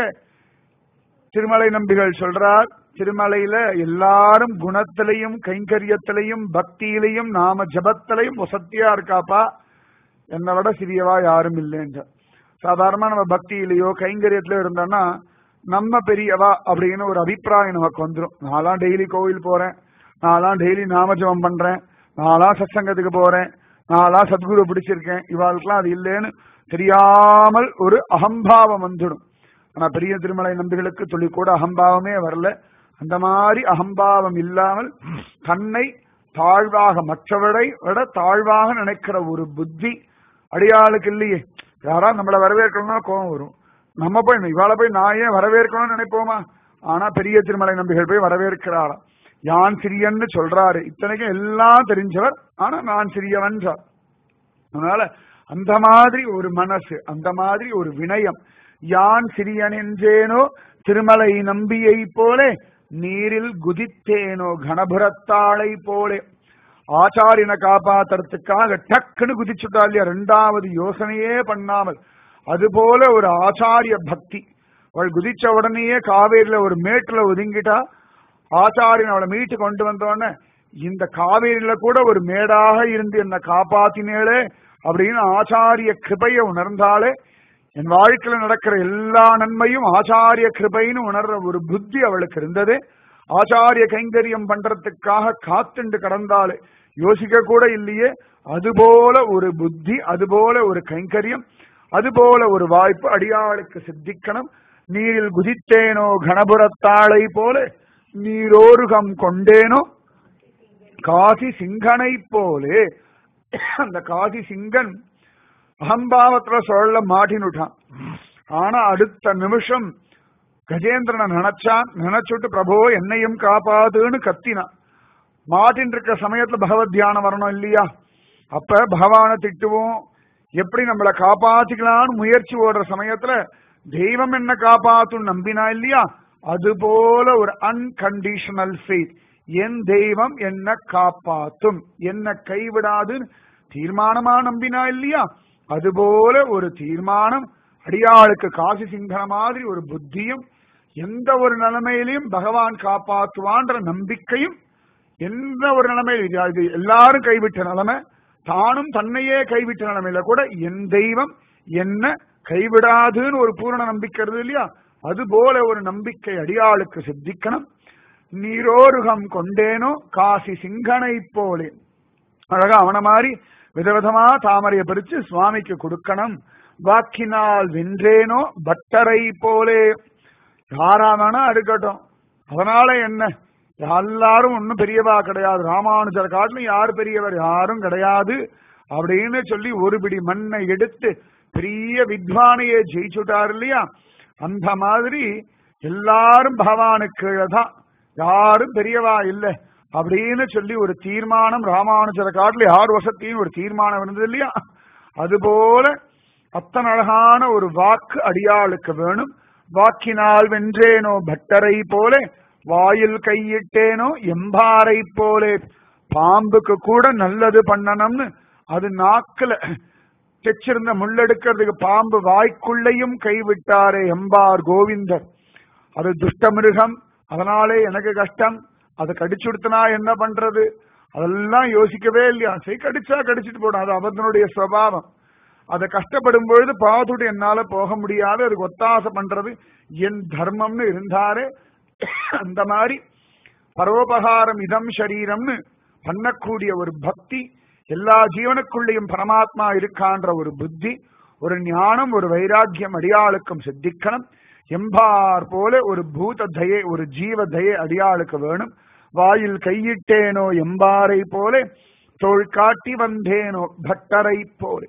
திருமலை நம்பிகள் சொல்றார் திருமலையில எல்லாரும் குணத்திலையும் கைங்கரியத்திலையும் பக்தியிலையும் நாம ஜபத்திலையும் வசத்தியா இருக்காப்பா என்னை விட சிறியவா யாரும் இல்லைன்ற சாதாரணமா நம்ம பக்தியிலயோ கைங்கரியத்திலயோ இருந்தோம்னா நம்ம பெரியவா அப்படின்னு ஒரு அபிப்பிராயம் நமக்கு வந்துடும் நான்லாம் டெய்லி கோவில் போறேன் நான்லாம் டெய்லி நாமஜபம் பண்றேன் நான்லாம் சத்சங்கத்துக்கு போறேன் நான்லாம் சத்குரு பிடிச்சிருக்கேன் இவாளுக்கெல்லாம் அது இல்லைன்னு தெரியாமல் ஒரு அகம்பாவம் வந்துடும் ஆனா பெரிய திருமலை நம்பிகளுக்கு துளி கூட அகம்பாவமே வரல அந்த மாதிரி அகம்பாவம் இல்லாமல் தன்னை தாழ்வாக மற்றவரை விட தாழ்வாக நினைக்கிற ஒரு புத்தி அடியாளுக்கு இல்லையே யாரா நம்மளை வரவேற்கணும்னா கோபம் வரும் நம்ம போய் இவாள போய் நான் ஏன் வரவேற்கணும்னு நினைப்போமா ஆனா பெரிய திருமலை நம்பிகள் போய் வரவேற்கிறாராம் யான் சிறியன்னு சொல்றாரு இத்தனைக்கும் எல்லாம் தெரிஞ்சவர் ஆனா நான் சிறியவன்றார் அதனால அந்த மாதிரி ஒரு மனசு அந்த மாதிரி ஒரு வினயம் யான் சிறியன் என்றேனோ திருமலை நம்பியை போலே நீரில் குதித்தேனோ கணபுரத்தாளை போலே ஆச்சாரியனை காப்பாத்துறதுக்காக டக்குன்னு குதிச்சுட்டா இல்லையா ரெண்டாவது யோசனையே பண்ணாமல் அதுபோல ஒரு ஆச்சாரிய பக்தி அவள் குதிச்ச உடனேயே காவேரியில ஒரு மேட்டுல ஒதுங்கிட்டா ஆச்சாரியன் அவளை மீட்டு கொண்டு வந்தோடனே இந்த காவேரியில கூட ஒரு மேடாக இருந்து என்ன காப்பாத்தினேளே அப்படின்னு ஆச்சாரிய கிருபைய உணர்ந்தாலே என் வாழ்க்கையில நடக்கிற எல்லா நன்மையும் ஆச்சாரிய கிருபைன்னு உணர்ற ஒரு புத்தி அவளுக்கு இருந்தது ஆச்சாரிய கைங்கரியம் பண்றதுக்காக காத்துண்டு கடந்தாலே யோசிக்க கூட இல்லையே அதுபோல ஒரு புத்தி அதுபோல ஒரு கைங்கரியம் அதுபோல ஒரு வாய்ப்பு அடியாளுக்கு சித்திக்கணும் நீரில் குதித்தேனோ கணபுரத்தாளை போல நீரோருகம் கொண்டேனோ காசி சிங்கனை போலே அந்த காசி சிங்கன் அகம்பாவத்துல சொல்ல மாட்டினுட்டான் ஆனா அடுத்த நிமிஷம் கஜேந்திரனை நினைச்சான் நினைச்சுட்டு பிரபோ என்னையும் காப்பாதுன்னு கத்தினான் மாட்டின் இருக்கிற சமயத்துல பகவத் தியானம் வரணும் இல்லையா அப்ப பகவானை திட்டுவோம் எப்படி நம்மளை காப்பாத்திக்கலாம்னு முயற்சி ஓடுற சமயத்துல தெய்வம் என்ன காப்பாத்தும் நம்பினா இல்லையா அது போல ஒரு அன்கண்டிஷனல் ஃபெய்த் என் தெய்வம் என்ன காப்பாத்தும் என்ன கைவிடாதுன்னு தீர்மானமா நம்பினா இல்லையா அதுபோல ஒரு தீர்மானம் அடியாளுக்கு காசி சிங்கன மாதிரி ஒரு புத்தியும் எந்த ஒரு நிலைமையிலையும் பகவான் காப்பாற்றுவான்ற நம்பிக்கையும் எந்த ஒரு நிலைமையில இது எல்லாரும் கைவிட்ட நிலைமை தானும் தன்னையே கைவிட்ட நிலைமையில கூட என் தெய்வம் என்ன கைவிடாதுன்னு ஒரு பூரண நம்பிக்கை இருந்தது இல்லையா அது போல ஒரு நம்பிக்கை அடியாளுக்கு சித்திக்கணும் நீரோருகம் கொண்டேனோ காசி சிங்கனை போலே அழகா அவன மாதிரி விதவிதமா தாமரையை பறிச்சு சுவாமிக்கு கொடுக்கணும் வாக்கினால் வென்றேனோ பட்டரை போலே யாரா வேணா இருக்கட்டும் அதனால என்ன எல்லாரும் ஒன்னும் பெரியவா கிடையாது ராமானுஜர் காட்டிலும் யார் பெரியவர் யாரும் கிடையாது அப்படின்னு சொல்லி ஒரு பிடி மண்ணை எடுத்து பெரிய வித்வானையே ஜெயிச்சுட்டார் இல்லையா அந்த மாதிரி எல்லாரும் பகவானுக்கு கீழே தான் யாரும் பெரியவா இல்லை அப்படின்னு சொல்லி ஒரு தீர்மானம் ராமானுஜரை காட்டில் யார் வசத்தையும் ஒரு தீர்மானம் இருந்தது இல்லையா அதுபோல அத்தனை அழகான ஒரு வாக்கு அடியாளுக்கு வேணும் வாக்கினால் வென்றேனோ பட்டரை போலே வாயில் கையிட்டேனோ எம்பாரை போலே பாம்புக்கு கூட நல்லது பண்ணணும்னு அது நாக்குல தைச்சிருந்த முள்ளெடுக்கிறதுக்கு பாம்பு வாய்க்குள்ளையும் கைவிட்டாரே எம்பார் கோவிந்தர் அது துஷ்ட மிருகம் அதனாலே எனக்கு கஷ்டம் அதை கடிச்சுடுத்தனா என்ன பண்றது அதெல்லாம் யோசிக்கவே இல்லையா சரி கடிச்சா கடிச்சிட்டு போடும் அது அவனுடைய சுவாவம் அதை கஷ்டப்படும் பொழுது பாவத்தோடு என்னால போக முடியாது அதுக்கு ஒத்தாசை பண்றது என் தர்மம்னு இருந்தாரே அந்த மாதிரி பரோபகாரம் இதம் சரீரம்னு பண்ணக்கூடிய ஒரு பக்தி எல்லா ஜீவனுக்குள்ளேயும் பரமாத்மா இருக்கான்ற ஒரு புத்தி ஒரு ஞானம் ஒரு வைராக்கியம் அடியாளுக்கும் சித்திக்கணும் எம்பார் போல ஒரு பூத தயை ஒரு ஜீவ தயை அடியாளுக்கு வேணும் வாயில் கையிட்டேனோ எம்பாரை போல தோள் காட்டி வந்தேனோ பட்டரை போல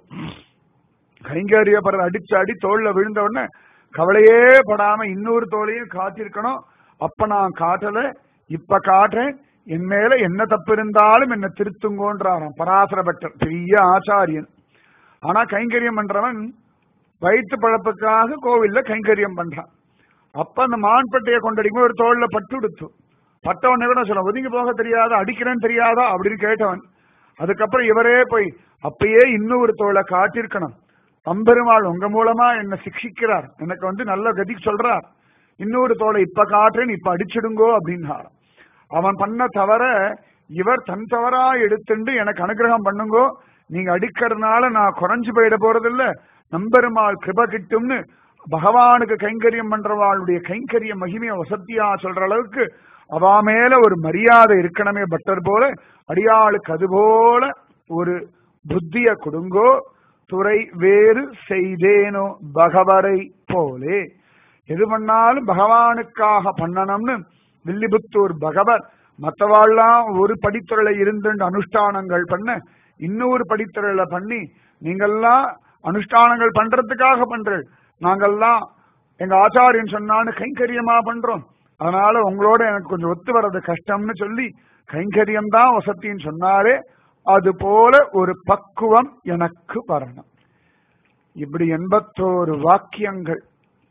கைங்கரியப்படுற அடிச்சு அடி தோல்ல விழுந்த உடனே கவலையே படாம இன்னொரு தோலையும் காத்திருக்கணும் அப்ப நான் காட்டல இப்ப காட்டுறேன் என் மேல என்ன தப்பு இருந்தாலும் என்ன திருத்துங்கோன்றாராம் பராசர பட்டர் பெரிய ஆச்சாரியன் ஆனா கைங்கரியம் பண்றவன் வயிற்று பழப்புக்காக கோவில்ல கைங்கரியம் பண்றான் அப்ப அந்த மான்பட்டையை கொண்டடிக்கும் ஒரு தோல்ல பட்டு கொடுத்து பட்டவனை கூட சொல்ல ஒதுங்கி போக தெரியாதா அடிக்கிறேன்னு தெரியாதா அப்படின்னு கேட்டவன் அதுக்கப்புறம் இவரே போய் அப்பயே இன்னும் ஒரு தோலை காட்டிருக்கணும் தம்பெருமாள் உங்க மூலமா என்ன சிக்ஷிக்கிறார் எனக்கு வந்து நல்ல கதி சொல்றார் இன்னொரு தோலை இப்ப காட்டுறேன் இப்ப அடிச்சிடுங்கோ அப்படின்னார் அவன் பண்ண தவற இவர் தன் தவறா எடுத்துண்டு எனக்கு அனுகிரகம் பண்ணுங்கோ நீங்க அடிக்கிறதுனால நான் குறைஞ்சு போயிட போறது இல்ல நம்பெருமாள் கிருப கிட்டும்னு பகவானுக்கு கைங்கரியம் பண்றவாளுடைய கைங்கரிய மகிமையை வசத்தியா சொல்ற அளவுக்கு அவா மேல ஒரு மரியாதை இருக்கணுமே பட்டர் போல அடியாளுக்கு அது போல ஒரு புத்திய கொடுங்கோ துறை வேறு செய்தேனோ பகவரை போலே எது பண்ணாலும் பகவானுக்காக பண்ணணும்னு வில்லிபுத்தூர் பகவர் மற்றவாள்லாம் ஒரு படித்துறையில இருந்து அனுஷ்டானங்கள் பண்ண இன்னொரு படித்துறையில பண்ணி நீங்கெல்லாம் அனுஷ்டானங்கள் பண்றதுக்காக பண்றேன் நாங்கெல்லாம் எங்க ஆச்சாரியன் சொன்னான்னு கைங்கரியமா பண்றோம் அதனால உங்களோட எனக்கு கொஞ்சம் ஒத்து வர்றது கஷ்டம்னு சொல்லி கைங்கரியம் தான் வசத்தின்னு சொன்னாரே அது போல ஒரு பக்குவம் எனக்கு வரணும் இப்படி எண்பத்தோரு வாக்கியங்கள்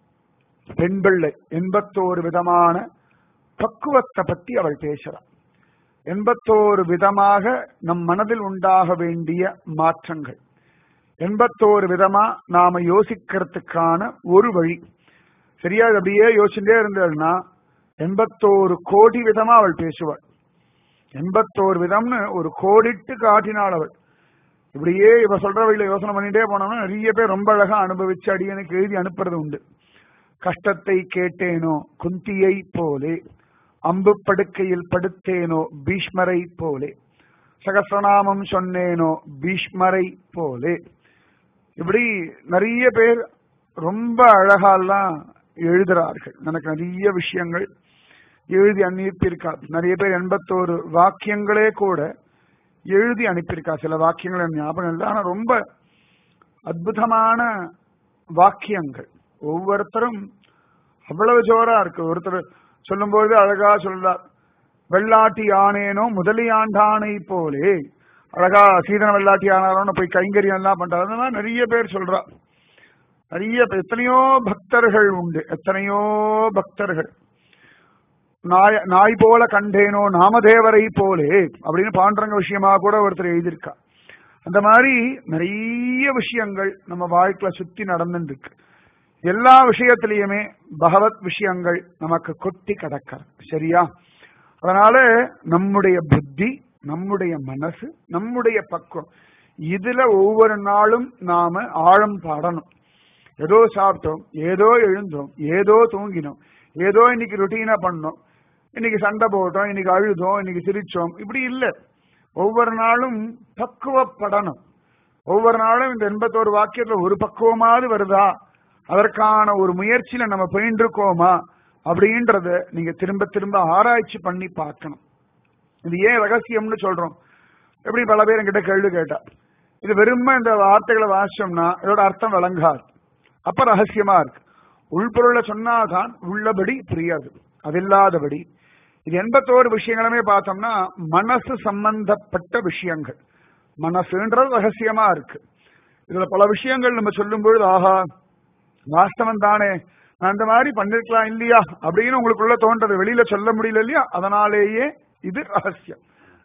பெண் பிள்ளை எண்பத்தோரு விதமான பக்குவத்தை பத்தி அவள் பேசுறாள் எண்பத்தோரு விதமாக நம் மனதில் உண்டாக வேண்டிய மாற்றங்கள் எண்பத்தோரு விதமா நாம யோசிக்கிறதுக்கான ஒரு வழி சரியா இது அப்படியே யோசிச்சுட்டே இருந்ததுன்னா எண்பத்தோரு கோடி விதமா அவள் பேசுவாள் எண்பத்தோரு விதம்னு ஒரு கோடிட்டு காட்டினாள் அவள் இப்படியே இவ சொல்ற வழியில யோசனை பண்ணிட்டே போனோம்னா நிறைய பேர் ரொம்ப அழகா அனுபவிச்சு அடியனுக்கு எழுதி அனுப்புறது உண்டு கஷ்டத்தை கேட்டேனோ குந்தியை போலே அம்பு படுக்கையில் படுத்தேனோ பீஷ்மரை போலே சகசிரநாமம் சொன்னேனோ பீஷ்மரை போலே இப்படி நிறைய பேர் ரொம்ப அழகாலாம் எழுதுறார்கள் எனக்கு நிறைய விஷயங்கள் எழுதி அனுப்பியிருக்கா நிறைய பேர் எண்பத்தோரு வாக்கியங்களே கூட எழுதி அனுப்பியிருக்கா சில வாக்கியங்கள் எனக்கு ஞாபகம் இல்லை ஆனா ரொம்ப அற்புதமான வாக்கியங்கள் ஒவ்வொருத்தரும் அவ்வளவு ஜோரா இருக்கு ஒருத்தர் சொல்லும்போது அழகா சொல்றார் வெள்ளாட்டி ஆனேனோ முதலியாண்டானை போலே அழகா சீதன வெள்ளாட்டி ஆனாரோன்னு போய் கைங்கரியம் எல்லாம் பண்றாரு அந்த மாதிரி நிறைய பேர் சொல்றா நிறைய பேர் எத்தனையோ பக்தர்கள் உண்டு எத்தனையோ பக்தர்கள் நாய் நாய் போல கண்டேனோ நாமதேவரை போலே அப்படின்னு பாண்டரங்க விஷயமா கூட ஒருத்தர் எழுதியிருக்கா அந்த மாதிரி நிறைய விஷயங்கள் நம்ம வாழ்க்கையில சுத்தி நடந்துட்டு இருக்கு எல்லா விஷயத்திலையுமே பகவத் விஷயங்கள் நமக்கு கொட்டி கிடக்க சரியா அதனால நம்முடைய புத்தி நம்முடைய மனசு நம்முடைய பக்குவம் இதுல ஒவ்வொரு நாளும் நாம ஆழம் பாடணும் ஏதோ சாப்பிட்டோம் ஏதோ எழுந்தோம் ஏதோ தூங்கினோம் ஏதோ இன்னைக்கு ருட்டீனா பண்ணோம் இன்னைக்கு சண்டை போட்டோம் இன்னைக்கு அழுதோம் இன்னைக்கு சிரிச்சோம் இப்படி இல்லை ஒவ்வொரு நாளும் பக்குவப்படணும் ஒவ்வொரு நாளும் இந்த எண்பத்தோரு வாக்கியத்துல ஒரு பக்குவமாவது வருதா அதற்கான ஒரு முயற்சியில நம்ம பயின்றிருக்கோமா அப்படின்றத நீங்க திரும்ப திரும்ப ஆராய்ச்சி பண்ணி பார்க்கணும் இது ஏன் ரகசியம்னு சொல்றோம் எப்படி பல பேர் என்கிட்ட கேள்வி கேட்டா இது வெறும இந்த வார்த்தைகளை வாசிச்சோம்னா இதோட அர்த்தம் விளங்காது அப்ப ரகசியமா இருக்கு உள்பொருளை சொன்னாதான் உள்ளபடி புரியாது அது இல்லாதபடி இது எண்பத்தோரு விஷயங்களுமே பார்த்தோம்னா மனசு சம்பந்தப்பட்ட விஷயங்கள் மனசுன்றது ரகசியமா இருக்கு இதுல பல விஷயங்கள் நம்ம சொல்லும் பொழுது ஆஹா வாஸ்தவம் தானே நான் இந்த மாதிரி பண்ணிருக்கலாம் இல்லையா அப்படின்னு உங்களுக்குள்ள தோன்றது வெளியில சொல்ல முடியல இல்லையா அதனாலேயே இது ரகசியம்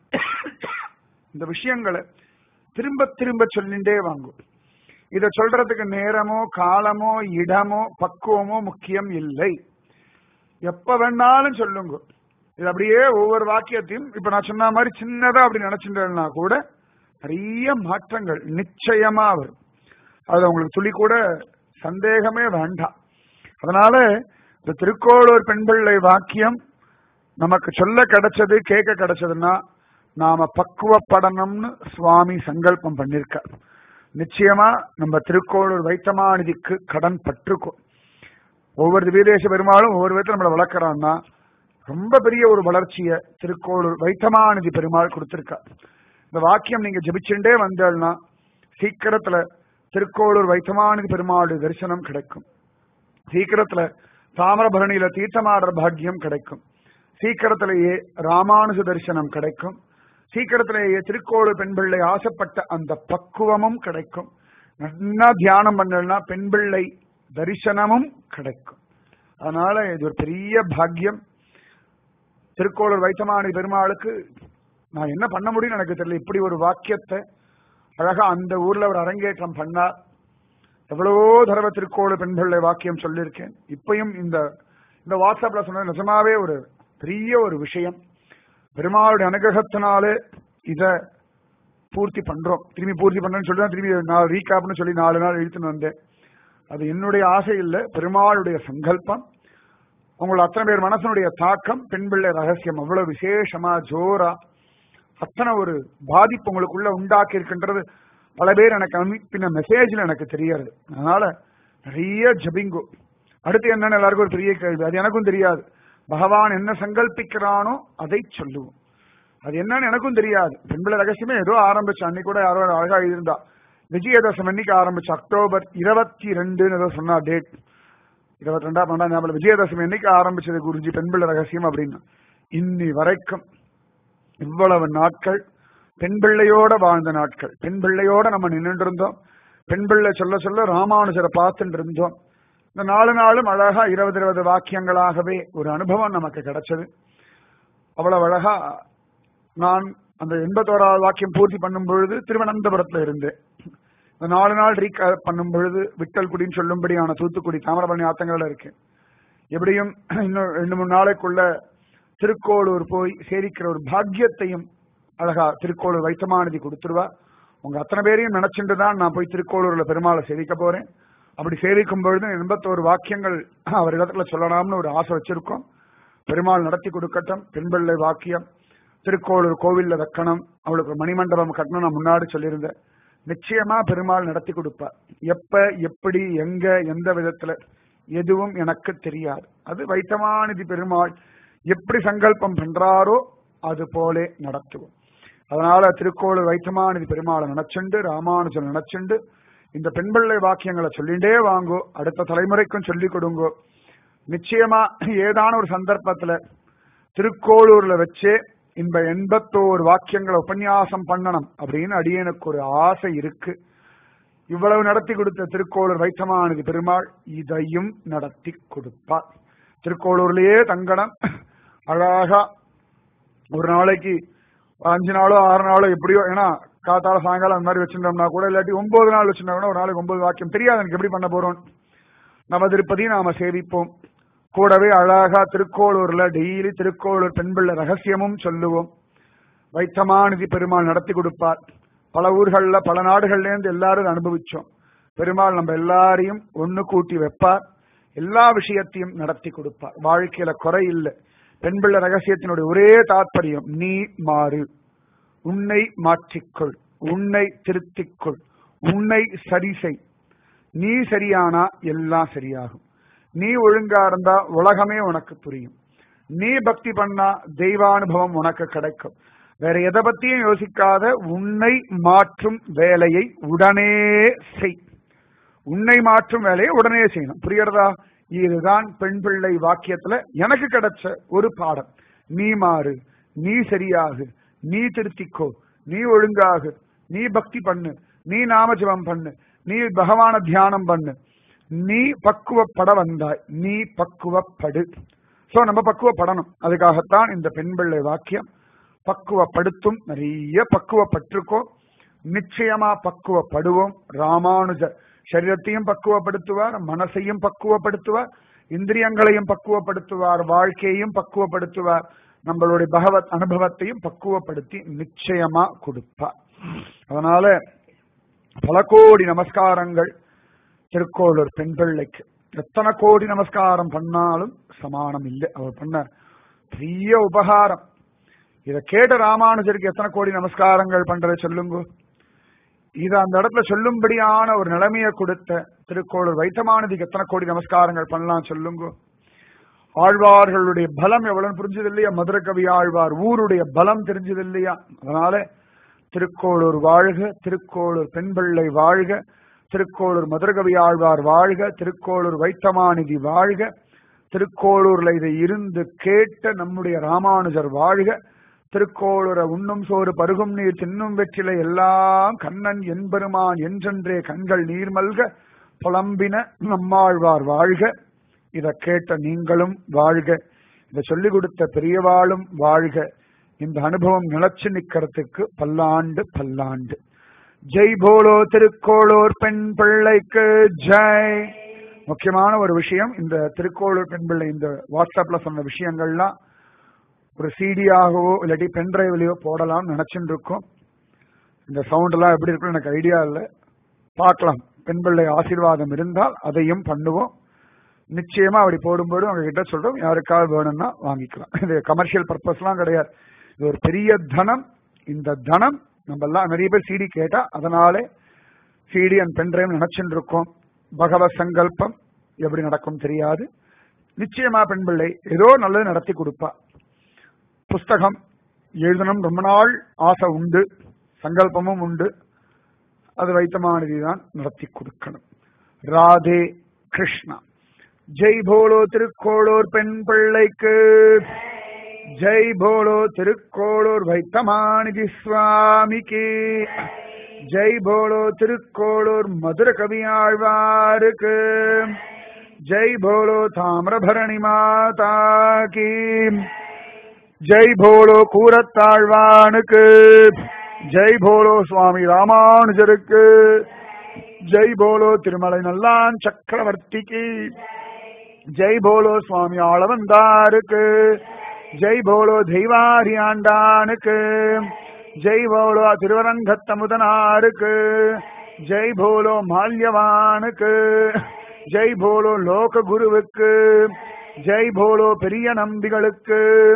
இந்த விஷயங்களை திரும்ப திரும்ப சொல்லிண்டே வாங்கும் இத சொல்றதுக்கு நேரமோ காலமோ இடமோ பக்குவமோ முக்கியம் இல்லை எப்ப வேணாலும் சொல்லுங்க இது அப்படியே ஒவ்வொரு வாக்கியத்தையும் இப்ப நான் சொன்ன மாதிரி சின்னதா அப்படி நினைச்சுட்டேன்னா கூட நிறைய மாற்றங்கள் நிச்சயமா வரும் அது உங்களுக்கு துளி கூட சந்தேகமே வேண்டாம் அதனால இந்த திருக்கோளூர் பெண் பிள்ளை வாக்கியம் நமக்கு சொல்ல கிடைச்சது கேட்க கிடைச்சதுன்னா நாம பக்குவப்படணும்னு சுவாமி சங்கல்பம் பண்ணிருக்கார் நிச்சயமா நம்ம திருக்கோளூர் வைத்தமாநிதிக்கு கடன் பட்டிருக்கோம் ஒவ்வொரு வீரேச பெருமாளும் ஒவ்வொரு விதத்தில் நம்மளை வளர்க்குறான்னா ரொம்ப பெரிய ஒரு வளர்ச்சியை திருக்கோளூர் வைத்தமாநிதி பெருமாள் கொடுத்திருக்கார் இந்த வாக்கியம் நீங்க ஜபிச்சுட்டே வந்தேன்னா சீக்கிரத்துல திருக்கோளூர் வைத்தமாநிதி பெருமாளுடைய தரிசனம் கிடைக்கும் சீக்கிரத்துல தாமிரபரணியில தீர்த்தமாடுற பாக்கியம் கிடைக்கும் சீக்கிரத்திலேயே ராமானுஜ தரிசனம் கிடைக்கும் சீக்கிரத்திலேயே திருக்கோளூர் பெண் பிள்ளை ஆசைப்பட்ட அந்த பக்குவமும் கிடைக்கும் நல்லா தியானம் பண்ணலன்னா பெண் பிள்ளை தரிசனமும் கிடைக்கும் அதனால இது ஒரு பெரிய பாக்கியம் திருக்கோளூர் வைத்தமானி பெருமாளுக்கு நான் என்ன பண்ண முடியும்னு எனக்கு தெரியல இப்படி ஒரு வாக்கியத்தை அழகா அந்த ஊர்ல ஒரு அரங்கேற்றம் பண்ணார் எவ்வளவோ தடவை திருக்கோளூர் பெண் பிள்ளை வாக்கியம் சொல்லியிருக்கேன் இப்பயும் இந்த இந்த வாட்ஸ்அப்ல சொன்ன நிஜமாவே ஒரு பெரிய ஒரு விஷயம் பெருமாளுடைய அனுகிரகத்தினாலே இத பூர்த்தி பண்றோம் திரும்பி பூர்த்தி பண்றேன்னு சொல்லி தான் திரும்பி நாலு ரீகாப்னு சொல்லி நாலு நாள் இழுத்துன்னு வந்தேன் அது என்னுடைய ஆசை இல்லை பெருமாளுடைய சங்கல்பம் உங்களை அத்தனை பேர் மனசனுடைய தாக்கம் பெண் பிள்ளை ரகசியம் அவ்வளவு விசேஷமா ஜோரா அத்தனை ஒரு பாதிப்பு உங்களுக்குள்ள உண்டாக்கி இருக்கின்றது பல பேர் எனக்கு அனுப்பின மெசேஜ்ல எனக்கு தெரியாது அதனால நிறைய ஜபிங்கோ அடுத்து என்னன்னு எல்லாருக்கும் ஒரு பெரிய கேள்வி அது எனக்கும் தெரியாது பகவான் என்ன சங்கல்பிக்கிறானோ அதை சொல்லுவோம் அது என்னன்னு எனக்கும் தெரியாது பெண்பிள்ளை ரகசியமே ஏதோ ஆரம்பிச்சு அன்னைக்கு கூட யாரோ அழகா இருந்தா விஜயதசமி அன்னைக்கு ஆரம்பிச்சு அக்டோபர் இருபத்தி ரெண்டுன்னு ஏதோ சொன்னா டேட் இருபத்தி ரெண்டா பன்னெண்டாம் ஞாபகம் விஜயதசமி என்னைக்கு ஆரம்பிச்சது குருஜி பெண்பிள்ளை ரகசியம் அப்படின்னு இன்னி வரைக்கும் இவ்வளவு நாட்கள் பெண் பிள்ளையோட வாழ்ந்த நாட்கள் பெண் பிள்ளையோட நம்ம நின்றுட்டு இருந்தோம் பெண் பிள்ளை சொல்ல சொல்ல ராமானுஜரை பார்த்துட்டு இருந்தோம் இந்த நாலு நாளும் அழகா இருபது இருபது வாக்கியங்களாகவே ஒரு அனுபவம் நமக்கு கிடைச்சது அவ்வளவு அழகா நான் அந்த எண்பத்தோராவது வாக்கியம் பூர்த்தி பண்ணும் பொழுது திருவனந்தபுரத்துல இருந்தேன் இந்த நாலு நாள் ரீக் பண்ணும் பொழுது விட்டல்குடின்னு சொல்லும்படியான தூத்துக்குடி தாமிரபரணி ஆத்தங்கள்ல இருக்கு எப்படியும் இன்னும் ரெண்டு மூணு நாளைக்குள்ள திருக்கோளூர் போய் சேரிக்கிற ஒரு பாக்கியத்தையும் அழகா திருக்கோளூர் வைத்தமானதி கொடுத்துருவா உங்க அத்தனை பேரையும் நினைச்சுட்டு தான் நான் போய் திருக்கோளூர்ல பெருமாளை சேவிக்க போறேன் அப்படி சேவிக்கும் பொழுது எண்பத்தோரு வாக்கியங்கள் அவர் இடத்துல சொல்லலாம்னு ஒரு ஆசை வச்சிருக்கோம் பெருமாள் நடத்தி கொடுக்கட்டும் பெண்பிள்ளை வாக்கியம் திருக்கோளூர் கோவில்ல வைக்கணும் அவளுக்கு மணிமண்டபம் கட்டணும் நான் முன்னாடி சொல்லியிருந்தேன் நிச்சயமா பெருமாள் நடத்தி கொடுப்பார் எப்ப எப்படி எங்க எந்த விதத்துல எதுவும் எனக்கு தெரியாது அது வைத்தமாநிதி பெருமாள் எப்படி சங்கல்பம் பண்றாரோ அது போலே நடத்துவோம் அதனால திருக்கோளூர் வைத்தமாநிதி பெருமாளை நினைச்சுண்டு ராமானுஜன் நினைச்சுண்டு இந்த பெண்பிள்ளை வாக்கியங்களை சொல்லிண்டே வாங்கோ அடுத்த தலைமுறைக்கும் சொல்லிக் கொடுங்கோ நிச்சயமா ஏதான ஒரு சந்தர்ப்பத்துல திருக்கோளூர்ல வச்சே இந்த எண்பத்தோரு வாக்கியங்களை உபன்யாசம் பண்ணணும் அப்படின்னு அடியனுக்கு ஒரு ஆசை இருக்கு இவ்வளவு நடத்தி கொடுத்த திருக்கோளூர் வைத்தமானது பெருமாள் இதையும் நடத்தி கொடுப்பார் திருக்கோளூர்லயே தங்கணும் அழகா ஒரு நாளைக்கு அஞ்சு நாளோ ஆறு நாளோ எப்படியோ ஏன்னா காத்தால சாயங்காலம் அந்த மாதிரி வச்சிருந்தோம்னா கூட இல்லாட்டி ஒன்பது நாள் வச்சிருந்தோம்னா ஒரு நாளைக்கு ஒன்பது வாக்கியம் தெரியாது எனக்கு எப்படி பண்ண போறோம் நம்ம திருப்பதி நாம சேவிப்போம் கூடவே அழகா திருக்கோளூர்ல டெய்லி திருக்கோளூர் பெண்பிள்ளை ரகசியமும் சொல்லுவோம் வைத்தமாநிதி பெருமாள் நடத்தி கொடுப்பார் பல ஊர்கள்ல பல நாடுகள்ல இருந்து எல்லாரும் அனுபவிச்சோம் பெருமாள் நம்ம எல்லாரையும் ஒண்ணு கூட்டி வைப்பார் எல்லா விஷயத்தையும் நடத்தி கொடுப்பார் வாழ்க்கையில குறை இல்லை பெண்பிள்ளை ரகசியத்தினுடைய ஒரே தாற்பயம் நீ மாறு உன்னை மாற்றிக்கொள் உன்னை திருத்திக்கொள் உன்னை சரி செய் நீ சரியானா எல்லாம் சரியாகும் நீ ஒழுங்கா இருந்தா உலகமே உனக்கு புரியும் நீ பக்தி பண்ணா தெய்வானுபவம் உனக்கு கிடைக்கும் வேற எதை பத்தியும் யோசிக்காத உன்னை மாற்றும் வேலையை உடனே செய் உன்னை மாற்றும் வேலையை உடனே செய்யணும் புரியுறதா இதுதான் பெண் பிள்ளை வாக்கியத்துல எனக்கு கிடைச்ச ஒரு பாடம் நீ மாறு நீ சரியாகு நீ திருத்திக்கோ நீ ஒழுங்காகு நீ பக்தி பண்ணு நீ நாமஜபம் பண்ணு நீ பகவான தியானம் பண்ணு நீ பக்குவப்பட வந்தாய் நீ பக்குவப்படு சோ நம்ம பக்குவப்படணும் அதுக்காகத்தான் இந்த பெண் பிள்ளை வாக்கியம் பக்குவப்படுத்தும் நிறைய பக்குவப்பட்டிருக்கோம் நிச்சயமா பக்குவப்படுவோம் ராமானுஜர் சரீரத்தையும் பக்குவப்படுத்துவார் மனசையும் பக்குவப்படுத்துவார் இந்திரியங்களையும் பக்குவப்படுத்துவார் வாழ்க்கையையும் பக்குவப்படுத்துவார் நம்மளுடைய பகவத் அனுபவத்தையும் பக்குவப்படுத்தி நிச்சயமா கொடுப்பார் அதனால பல கோடி நமஸ்காரங்கள் திருக்கோளூர் பெண் பிள்ளைக்கு எத்தனை கோடி நமஸ்காரம் பண்ணாலும் சமானம் இல்லை அவர் பண்ண பெரிய உபகாரம் இத கேட்ட ராமானுஜருக்கு எத்தனை கோடி நமஸ்காரங்கள் பண்றதை சொல்லுங்க இது அந்த இடத்துல சொல்லும்படியான ஒரு நிலைமையை கொடுத்த திருக்கோளூர் வைத்தமானதுக்கு எத்தனை கோடி நமஸ்காரங்கள் பண்ணலாம் சொல்லுங்க ஆழ்வார்களுடைய பலம் எவ்வளவு புரிஞ்சது இல்லையா மதுர கவி ஆழ்வார் ஊருடைய பலம் தெரிஞ்சது இல்லையா அதனால திருக்கோளூர் வாழ்க திருக்கோளூர் பெண்பிள்ளை வாழ்க திருக்கோளூர் மதுரகவி ஆழ்வார் வாழ்க திருக்கோளூர் வைத்தமாநிதி வாழ்க திருக்கோளூர்ல இதை இருந்து கேட்ட நம்முடைய ராமானுஜர் வாழ்க திருக்கோளூரை உண்ணும் சோறு பருகும் நீர் தின்னும் வெற்றிலை எல்லாம் கண்ணன் என்பெருமான் என்றென்றே கண்கள் நீர்மல்க புலம்பின நம்மாழ்வார் வாழ்க இத கேட்ட நீங்களும் வாழ்க இத சொல்லிக் கொடுத்த பெரியவாளும் வாழ்க இந்த அனுபவம் நிலச்சு நிக்கிறதுக்கு பல்லாண்டு பல்லாண்டு ஜெய் போலோ திருக்கோளூர் பெண் பிள்ளைக்கு ஜெய் முக்கியமான ஒரு விஷயம் இந்த திருக்கோளூர் பெண் பிள்ளை இந்த வாட்ஸ்அப்ல சொன்ன விஷயங்கள்லாம் ஒரு சிடியாகவோ இல்லாட்டி பென்டிரைவ்லயோ போடலாம்னு நினைச்சுட்டு இருக்கோம் இந்த சவுண்ட் எல்லாம் எப்படி இருக்குன்னு எனக்கு ஐடியா இல்லை பார்க்கலாம் பெண் பிள்ளை ஆசீர்வாதம் இருந்தால் அதையும் பண்ணுவோம் நிச்சயமா அப்படி போடும்போது அவங்க கிட்ட சொல்றோம் யாருக்காவது வேணும்னா வாங்கிக்கலாம் இது கமர்ஷியல் பர்பஸ்லாம் கிடையாது இது ஒரு பெரிய தனம் இந்த தனம் நம்ம எல்லாம் நிறைய பேர் சிடி கேட்டா அதனாலே சிடி அண்ட் பென்ட்ரைவ் நினைச்சுட்டு இருக்கோம் பகவத் சங்கல்பம் எப்படி நடக்கும் தெரியாது நிச்சயமா பெண் பிள்ளை ஏதோ நல்லது நடத்தி கொடுப்பா புஸ்தகம் எழுதணும் ரொம்ப நாள் ஆசை உண்டு சங்கல்பமும் உண்டு அது வைத்தமானதி தான் நடத்தி கொடுக்கணும் ராதே கிருஷ்ணா ஜெய் போலோ திருக்கோளூர் பெண் பிள்ளைக்கு ஜெய் போலோ திருக்கோளூர் வைத்தமாநிதி சுவாமிக்கு ஜெய் போலோ திருக்கோளூர் மதுர கவியாழ்வாருக்கு ஜெய் போலோ தாமிரபரணி மாதா கி ஜெய் போலோ கூரத்தாழ்வானுக்கு ஜெய் போலோ சுவாமி ராமானுஜருக்கு ஜெய் போலோ திருமலை நல்லான் சக்கரவர்த்திக்கு ஜெய் போலோ சுவாமி ஆளவந்தாருக்கு ஜெய் போலோ தெய்வாரி ஆண்டானுக்கு ஜெய் போலோ திருவரங்கத்தமுதனாருக்கு ஜெய் போலோ மால்யவானுக்கு ஜெய் போலோ லோக குருவுக்கு ஜெய் போலோ பெரிய நம்பிகளுக்கு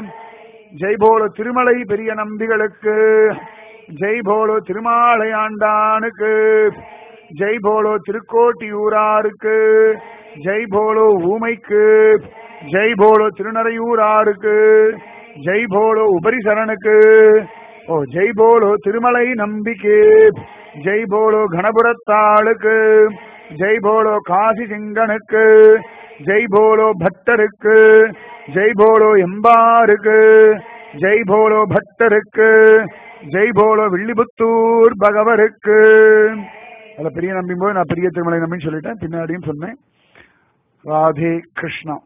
ஜெய் போலோ திருமலை பெரிய நம்பிகளுக்கு ஜெய் போலோ திருமாலை ஆண்டானுக்கு ஜெய் போலோ திருக்கோட்டியூராருக்கு ஜெய் போலோ ஊமைக்கு ஜெய் போலோ திருநறையூராருக்கு ஜெய் போலோ உபரிசரனுக்கு ஓ ஜெய் போலோ திருமலை நம்பிக்கு ஜெய் போலோ கணபுரத்தாளுக்கு ஜெய் போலோ காசி சிங்கனுக்கு ஜெய் போலோ பக்தருக்கு ஜெய் போலோ எம்பாருக்கு ஜெய் போலோ பக்தருக்கு ஜெய் போலோ வில்லிபுத்தூர் பகவருக்கு அதுல பெரிய நம்பியும் போது நான் பெரிய திருமலை நம்பின்னு சொல்லிட்டேன் பின்னாடியும் சொன்னேன் ராதே கிருஷ்ணா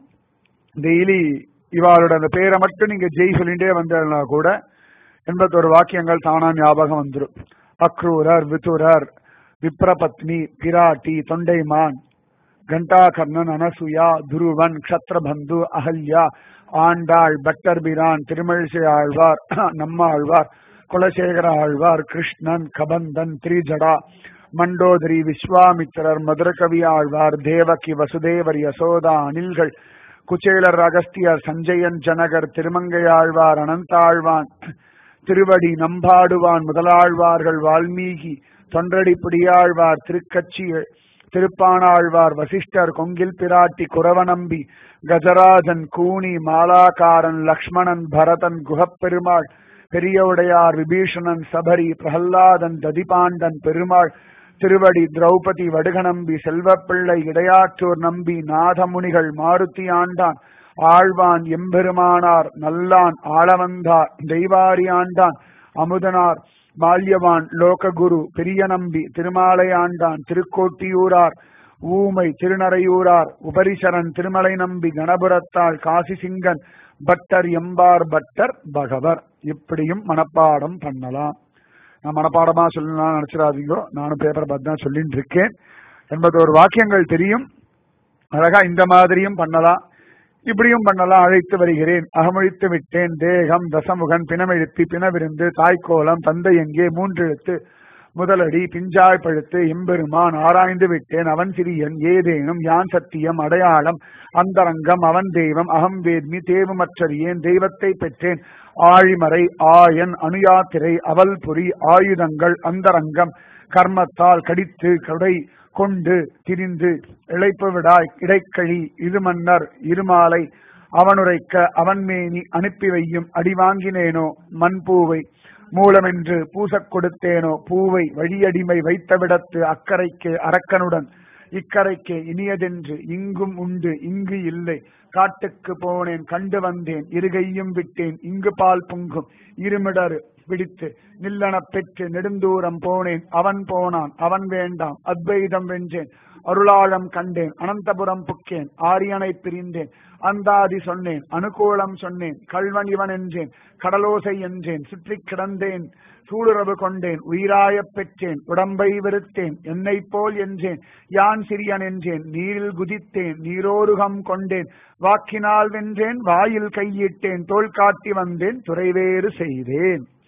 டெய்லி இவாளோட அந்த பேரை மட்டும் நீங்க ஜெய் சொல்லிட்டே வந்தா கூட எண்பத்தோரு வாக்கியங்கள் தானா ஞாபகம் வந்துடும் அக்ரூரர் விதுரர் விப்ரபத்னி பிராட்டி தொண்டைமான் கண்டாகர்ணன் அனசுயா துருவன் க்ஷத்ரபந்து அகல்யா ஆண்டாள் பட்டர்பிரான் திருமழிசை ஆழ்வார் நம்மாழ்வார் குலசேகர ஆழ்வார் கிருஷ்ணன் கபந்தன் திரிஜடா மண்டோதரி விஸ்வாமித்திரர் மதுரகவி ஆழ்வார் தேவகி வசுதேவர் யசோதா அனில்கள் குச்சேலர் அகஸ்தியர் சஞ்சயன் ஜனகர் திருமங்கையாழ்வார் அனந்தாழ்வான் திருவடி நம்பாடுவான் முதலாழ்வார்கள் வால்மீகி தொன்றடி பிடியாழ்வார் திருக்கட்சி திருப்பானாழ்வார் வசிஷ்டர் கொங்கில் பிராட்டி குரவநம்பி கஜராஜன் கூனி மாலாக்காரன் லக்ஷ்மணன் பரதன் குகப்பெருமாள் பெரியவுடையார் விபீஷணன் சபரி பிரகல்லாதன் ததிபாண்டன் பெருமாள் திருவடி திரௌபதி வடுகநம்பி செல்வப்பிள்ளை இடையாற்றூர் நம்பி நாதமுனிகள் மாருதி ஆண்டான் ஆழ்வான் எம்பெருமானார் நல்லான் ஆளவந்தார் தெய்வாரி ஆண்டான் அமுதனார் மால்யவான் லோககுரு பெரிய நம்பி திருமாலை ஆண்டான் திருக்கோட்டியூரார் ஊமை திருநறையூரார் உபரிசரன் திருமலை நம்பி கணபுரத்தாள் காசி சிங்கன் பட்டர் எம்பார் பட்டர் பகவர் இப்படியும் மனப்பாடம் பண்ணலாம் நான் மனப்பாடமா சொல்லலாம் நினைச்சிடாதீங்கோ நானும் பேப்பர் பார்த்து தான் சொல்லிட்டு இருக்கேன் எண்பத்தோரு வாக்கியங்கள் தெரியும் அழகா இந்த மாதிரியும் பண்ணலாம் இப்படியும் பண்ணலாம் அழைத்து வருகிறேன் அகமழித்து விட்டேன் தேகம் தசமுகன் பிணமெழுத்தி பிணவிருந்து தாய்க்கோலம் தந்தை எங்கே மூன்றெழுத்து முதலடி பிஞ்சாய் பழுத்து எம்பெருமான் ஆராய்ந்து விட்டேன் அவன் சிறியன் ஏதேனும் யான் சத்தியம் அடையாளம் அந்தரங்கம் அவன் தெய்வம் அகம் வேத்மி தேவமற்றறியேன் தெய்வத்தை பெற்றேன் ஆழிமறை ஆயன் அணுயாத்திரை அவல்புரி ஆயுதங்கள் அந்தரங்கம் கர்மத்தால் கடித்து கடை கொண்டு திரிந்து இழைப்பு விடாய் இடைக்கழி இது மன்னர் இருமாலை அவனுரைக்க அவன்மேனி அனுப்பி வையும் அடி வாங்கினேனோ மண்பூவை மூலமென்று பூசக் கொடுத்தேனோ பூவை வழியடிமை வைத்தவிடத்து அக்கறைக்கு அரக்கனுடன் இக்கரைக்கு இனியதென்று இங்கும் உண்டு இங்கு இல்லை காட்டுக்கு போனேன் கண்டு வந்தேன் இருகையும் விட்டேன் இங்கு பால் பொங்கும் இருமிடரு பிடித்து நில்லனப் பெற்று நெடுந்தூரம் போனேன் அவன் போனான் அவன் வேண்டாம் அத்வைதம் வென்றேன் அருளாழம் கண்டேன் அனந்தபுரம் புக்கேன் ஆரியனை பிரிந்தேன் அந்தாதி சொன்னேன் அனுகூலம் சொன்னேன் கல்வன் இவன் என்றேன் கடலோசை என்றேன் சுற்றி கிடந்தேன் சூடுறவு கொண்டேன் உயிராயப் பெற்றேன் உடம்பை வெறுத்தேன் என்னை போல் என்றேன் யான் சிறியன் என்றேன் நீரில் குதித்தேன் நீரோருகம் கொண்டேன் வாக்கினால் வென்றேன் வாயில் கையிட்டேன் தோல் காட்டி வந்தேன் துறைவேறு செய்தேன்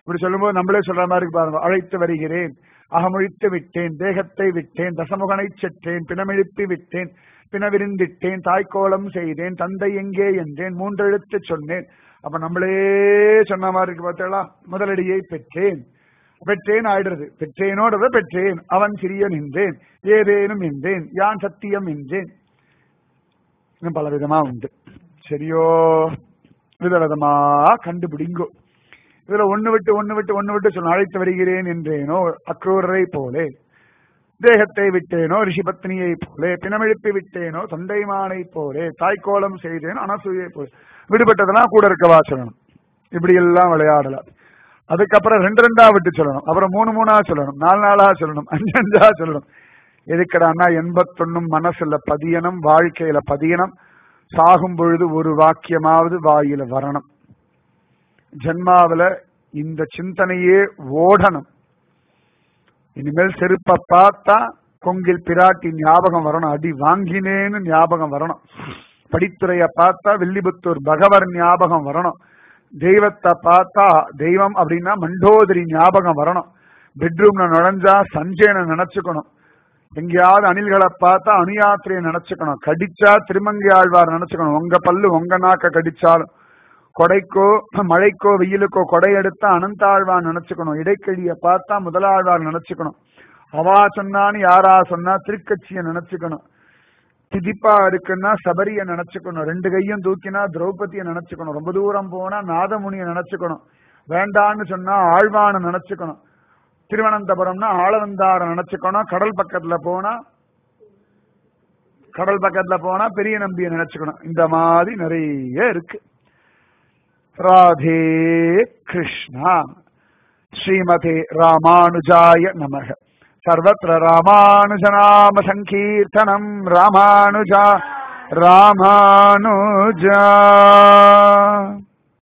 இப்படி சொல்லும்போது நம்மளே சொல்ற மாதிரி இருக்கு பாருங்க அழைத்து வருகிறேன் அகமொழித்து விட்டேன் தேகத்தை விட்டேன் தசமுகனை செற்றேன் பிணமெழுப்பி விட்டேன் பிணவிருந்திட்டேன் தாய்க்கோலம் செய்தேன் தந்தை எங்கே என்றேன் மூன்றெழுத்து சொன்னேன் அப்ப நம்மளே சொன்ன மாதிரி இருக்கு பார்த்தீங்களா முதலடியை பெற்றேன் பெற்றேன் ஆயிடுறது பெற்றேனோட பெற்றேன் அவன் சிறிய நின்றேன் ஏதேனும் என்றேன் யான் சத்தியம் என்றேன் இன்னும் பல விதமா உண்டு சரியோ விதவிதமா கண்டுபிடிங்கோ இதுல ஒண்ணு விட்டு ஒண்ணு விட்டு ஒண்ணு விட்டு சொல்ல அழைத்து வருகிறேன் என்றேனோ அக்ரூரரை போலே தேகத்தை விட்டேனோ ரிஷிபத்னியை போலே பிணமெழுப்பி விட்டேனோ தொண்டைமானை போலே தாய்க்கோலம் செய்தேனோ அனசூயை போலே விடுபட்டதெல்லாம் கூட இருக்கவா சொல்லணும் இப்படி எல்லாம் விளையாடலாம் அதுக்கப்புறம் ரெண்டு ரெண்டா விட்டு சொல்லணும் அப்புறம் மூணு மூணா சொல்லணும் நாலு நாளா சொல்லணும் அஞ்சு அஞ்சா சொல்லணும் எதுக்கடான்னா எண்பத்தொன்னும் மனசுல பதியணும் வாழ்க்கையில பதியணும் சாகும் பொழுது ஒரு வாக்கியமாவது வாயில வரணும் ஜென்மாவில இந்த சிந்தனையே ஓடணும் இனிமேல் செருப்ப பார்த்தா கொங்கில் பிராட்டி ஞாபகம் வரணும் அடி வாங்கினேன்னு ஞாபகம் வரணும் படித்துறைய பார்த்தா வில்லிபுத்தூர் பகவர் ஞாபகம் வரணும் தெய்வத்தை பார்த்தா தெய்வம் அப்படின்னா மண்டோதரி ஞாபகம் வரணும் பெட்ரூம்ல நுழைஞ்சா சஞ்சயனை நினைச்சுக்கணும் எங்கேயாவது அணில்களை பார்த்தா அணுயாத்திரையை நினைச்சுக்கணும் கடிச்சா திருமங்கை ஆழ்வார் நினைச்சுக்கணும் உங்க பல்லு உங்க நாக்க கடிச்சாலும் கொடைக்கோ மழைக்கோ வெயிலுக்கோ கொடை எடுத்தா அனந்தாழ்வார் நினைச்சுக்கணும் இடைக்கழிய பார்த்தா முதலாழ்வார் நினைச்சுக்கணும் அவா சொன்னான்னு யாரா சொன்னா திருக்கட்சிய நினைச்சுக்கணும் திதிப்பா இருக்குன்னா சபரிய நினைச்சுக்கணும் ரெண்டு கையும் தூக்கினா திரௌபதிய நினைச்சுக்கணும் ரொம்ப தூரம் போனா நாதமுனிய நினைச்சுக்கணும் வேண்டான்னு சொன்னா ஆழ்வான நினைச்சுக்கணும் திருவனந்தபுரம்னா ஆளவந்தார நினைச்சுக்கணும் கடல் பக்கத்துல போனா கடல் பக்கத்துல போனா பெரிய நம்பிய நினைச்சுக்கணும் இந்த மாதிரி நிறைய இருக்கு ராதே கிருஷ்ணா ஸ்ரீமதே ராமானுஜாய நமக सर्वत्र रामानुजनाम सङ्कीर्तनम् रामानुजा रामानुजा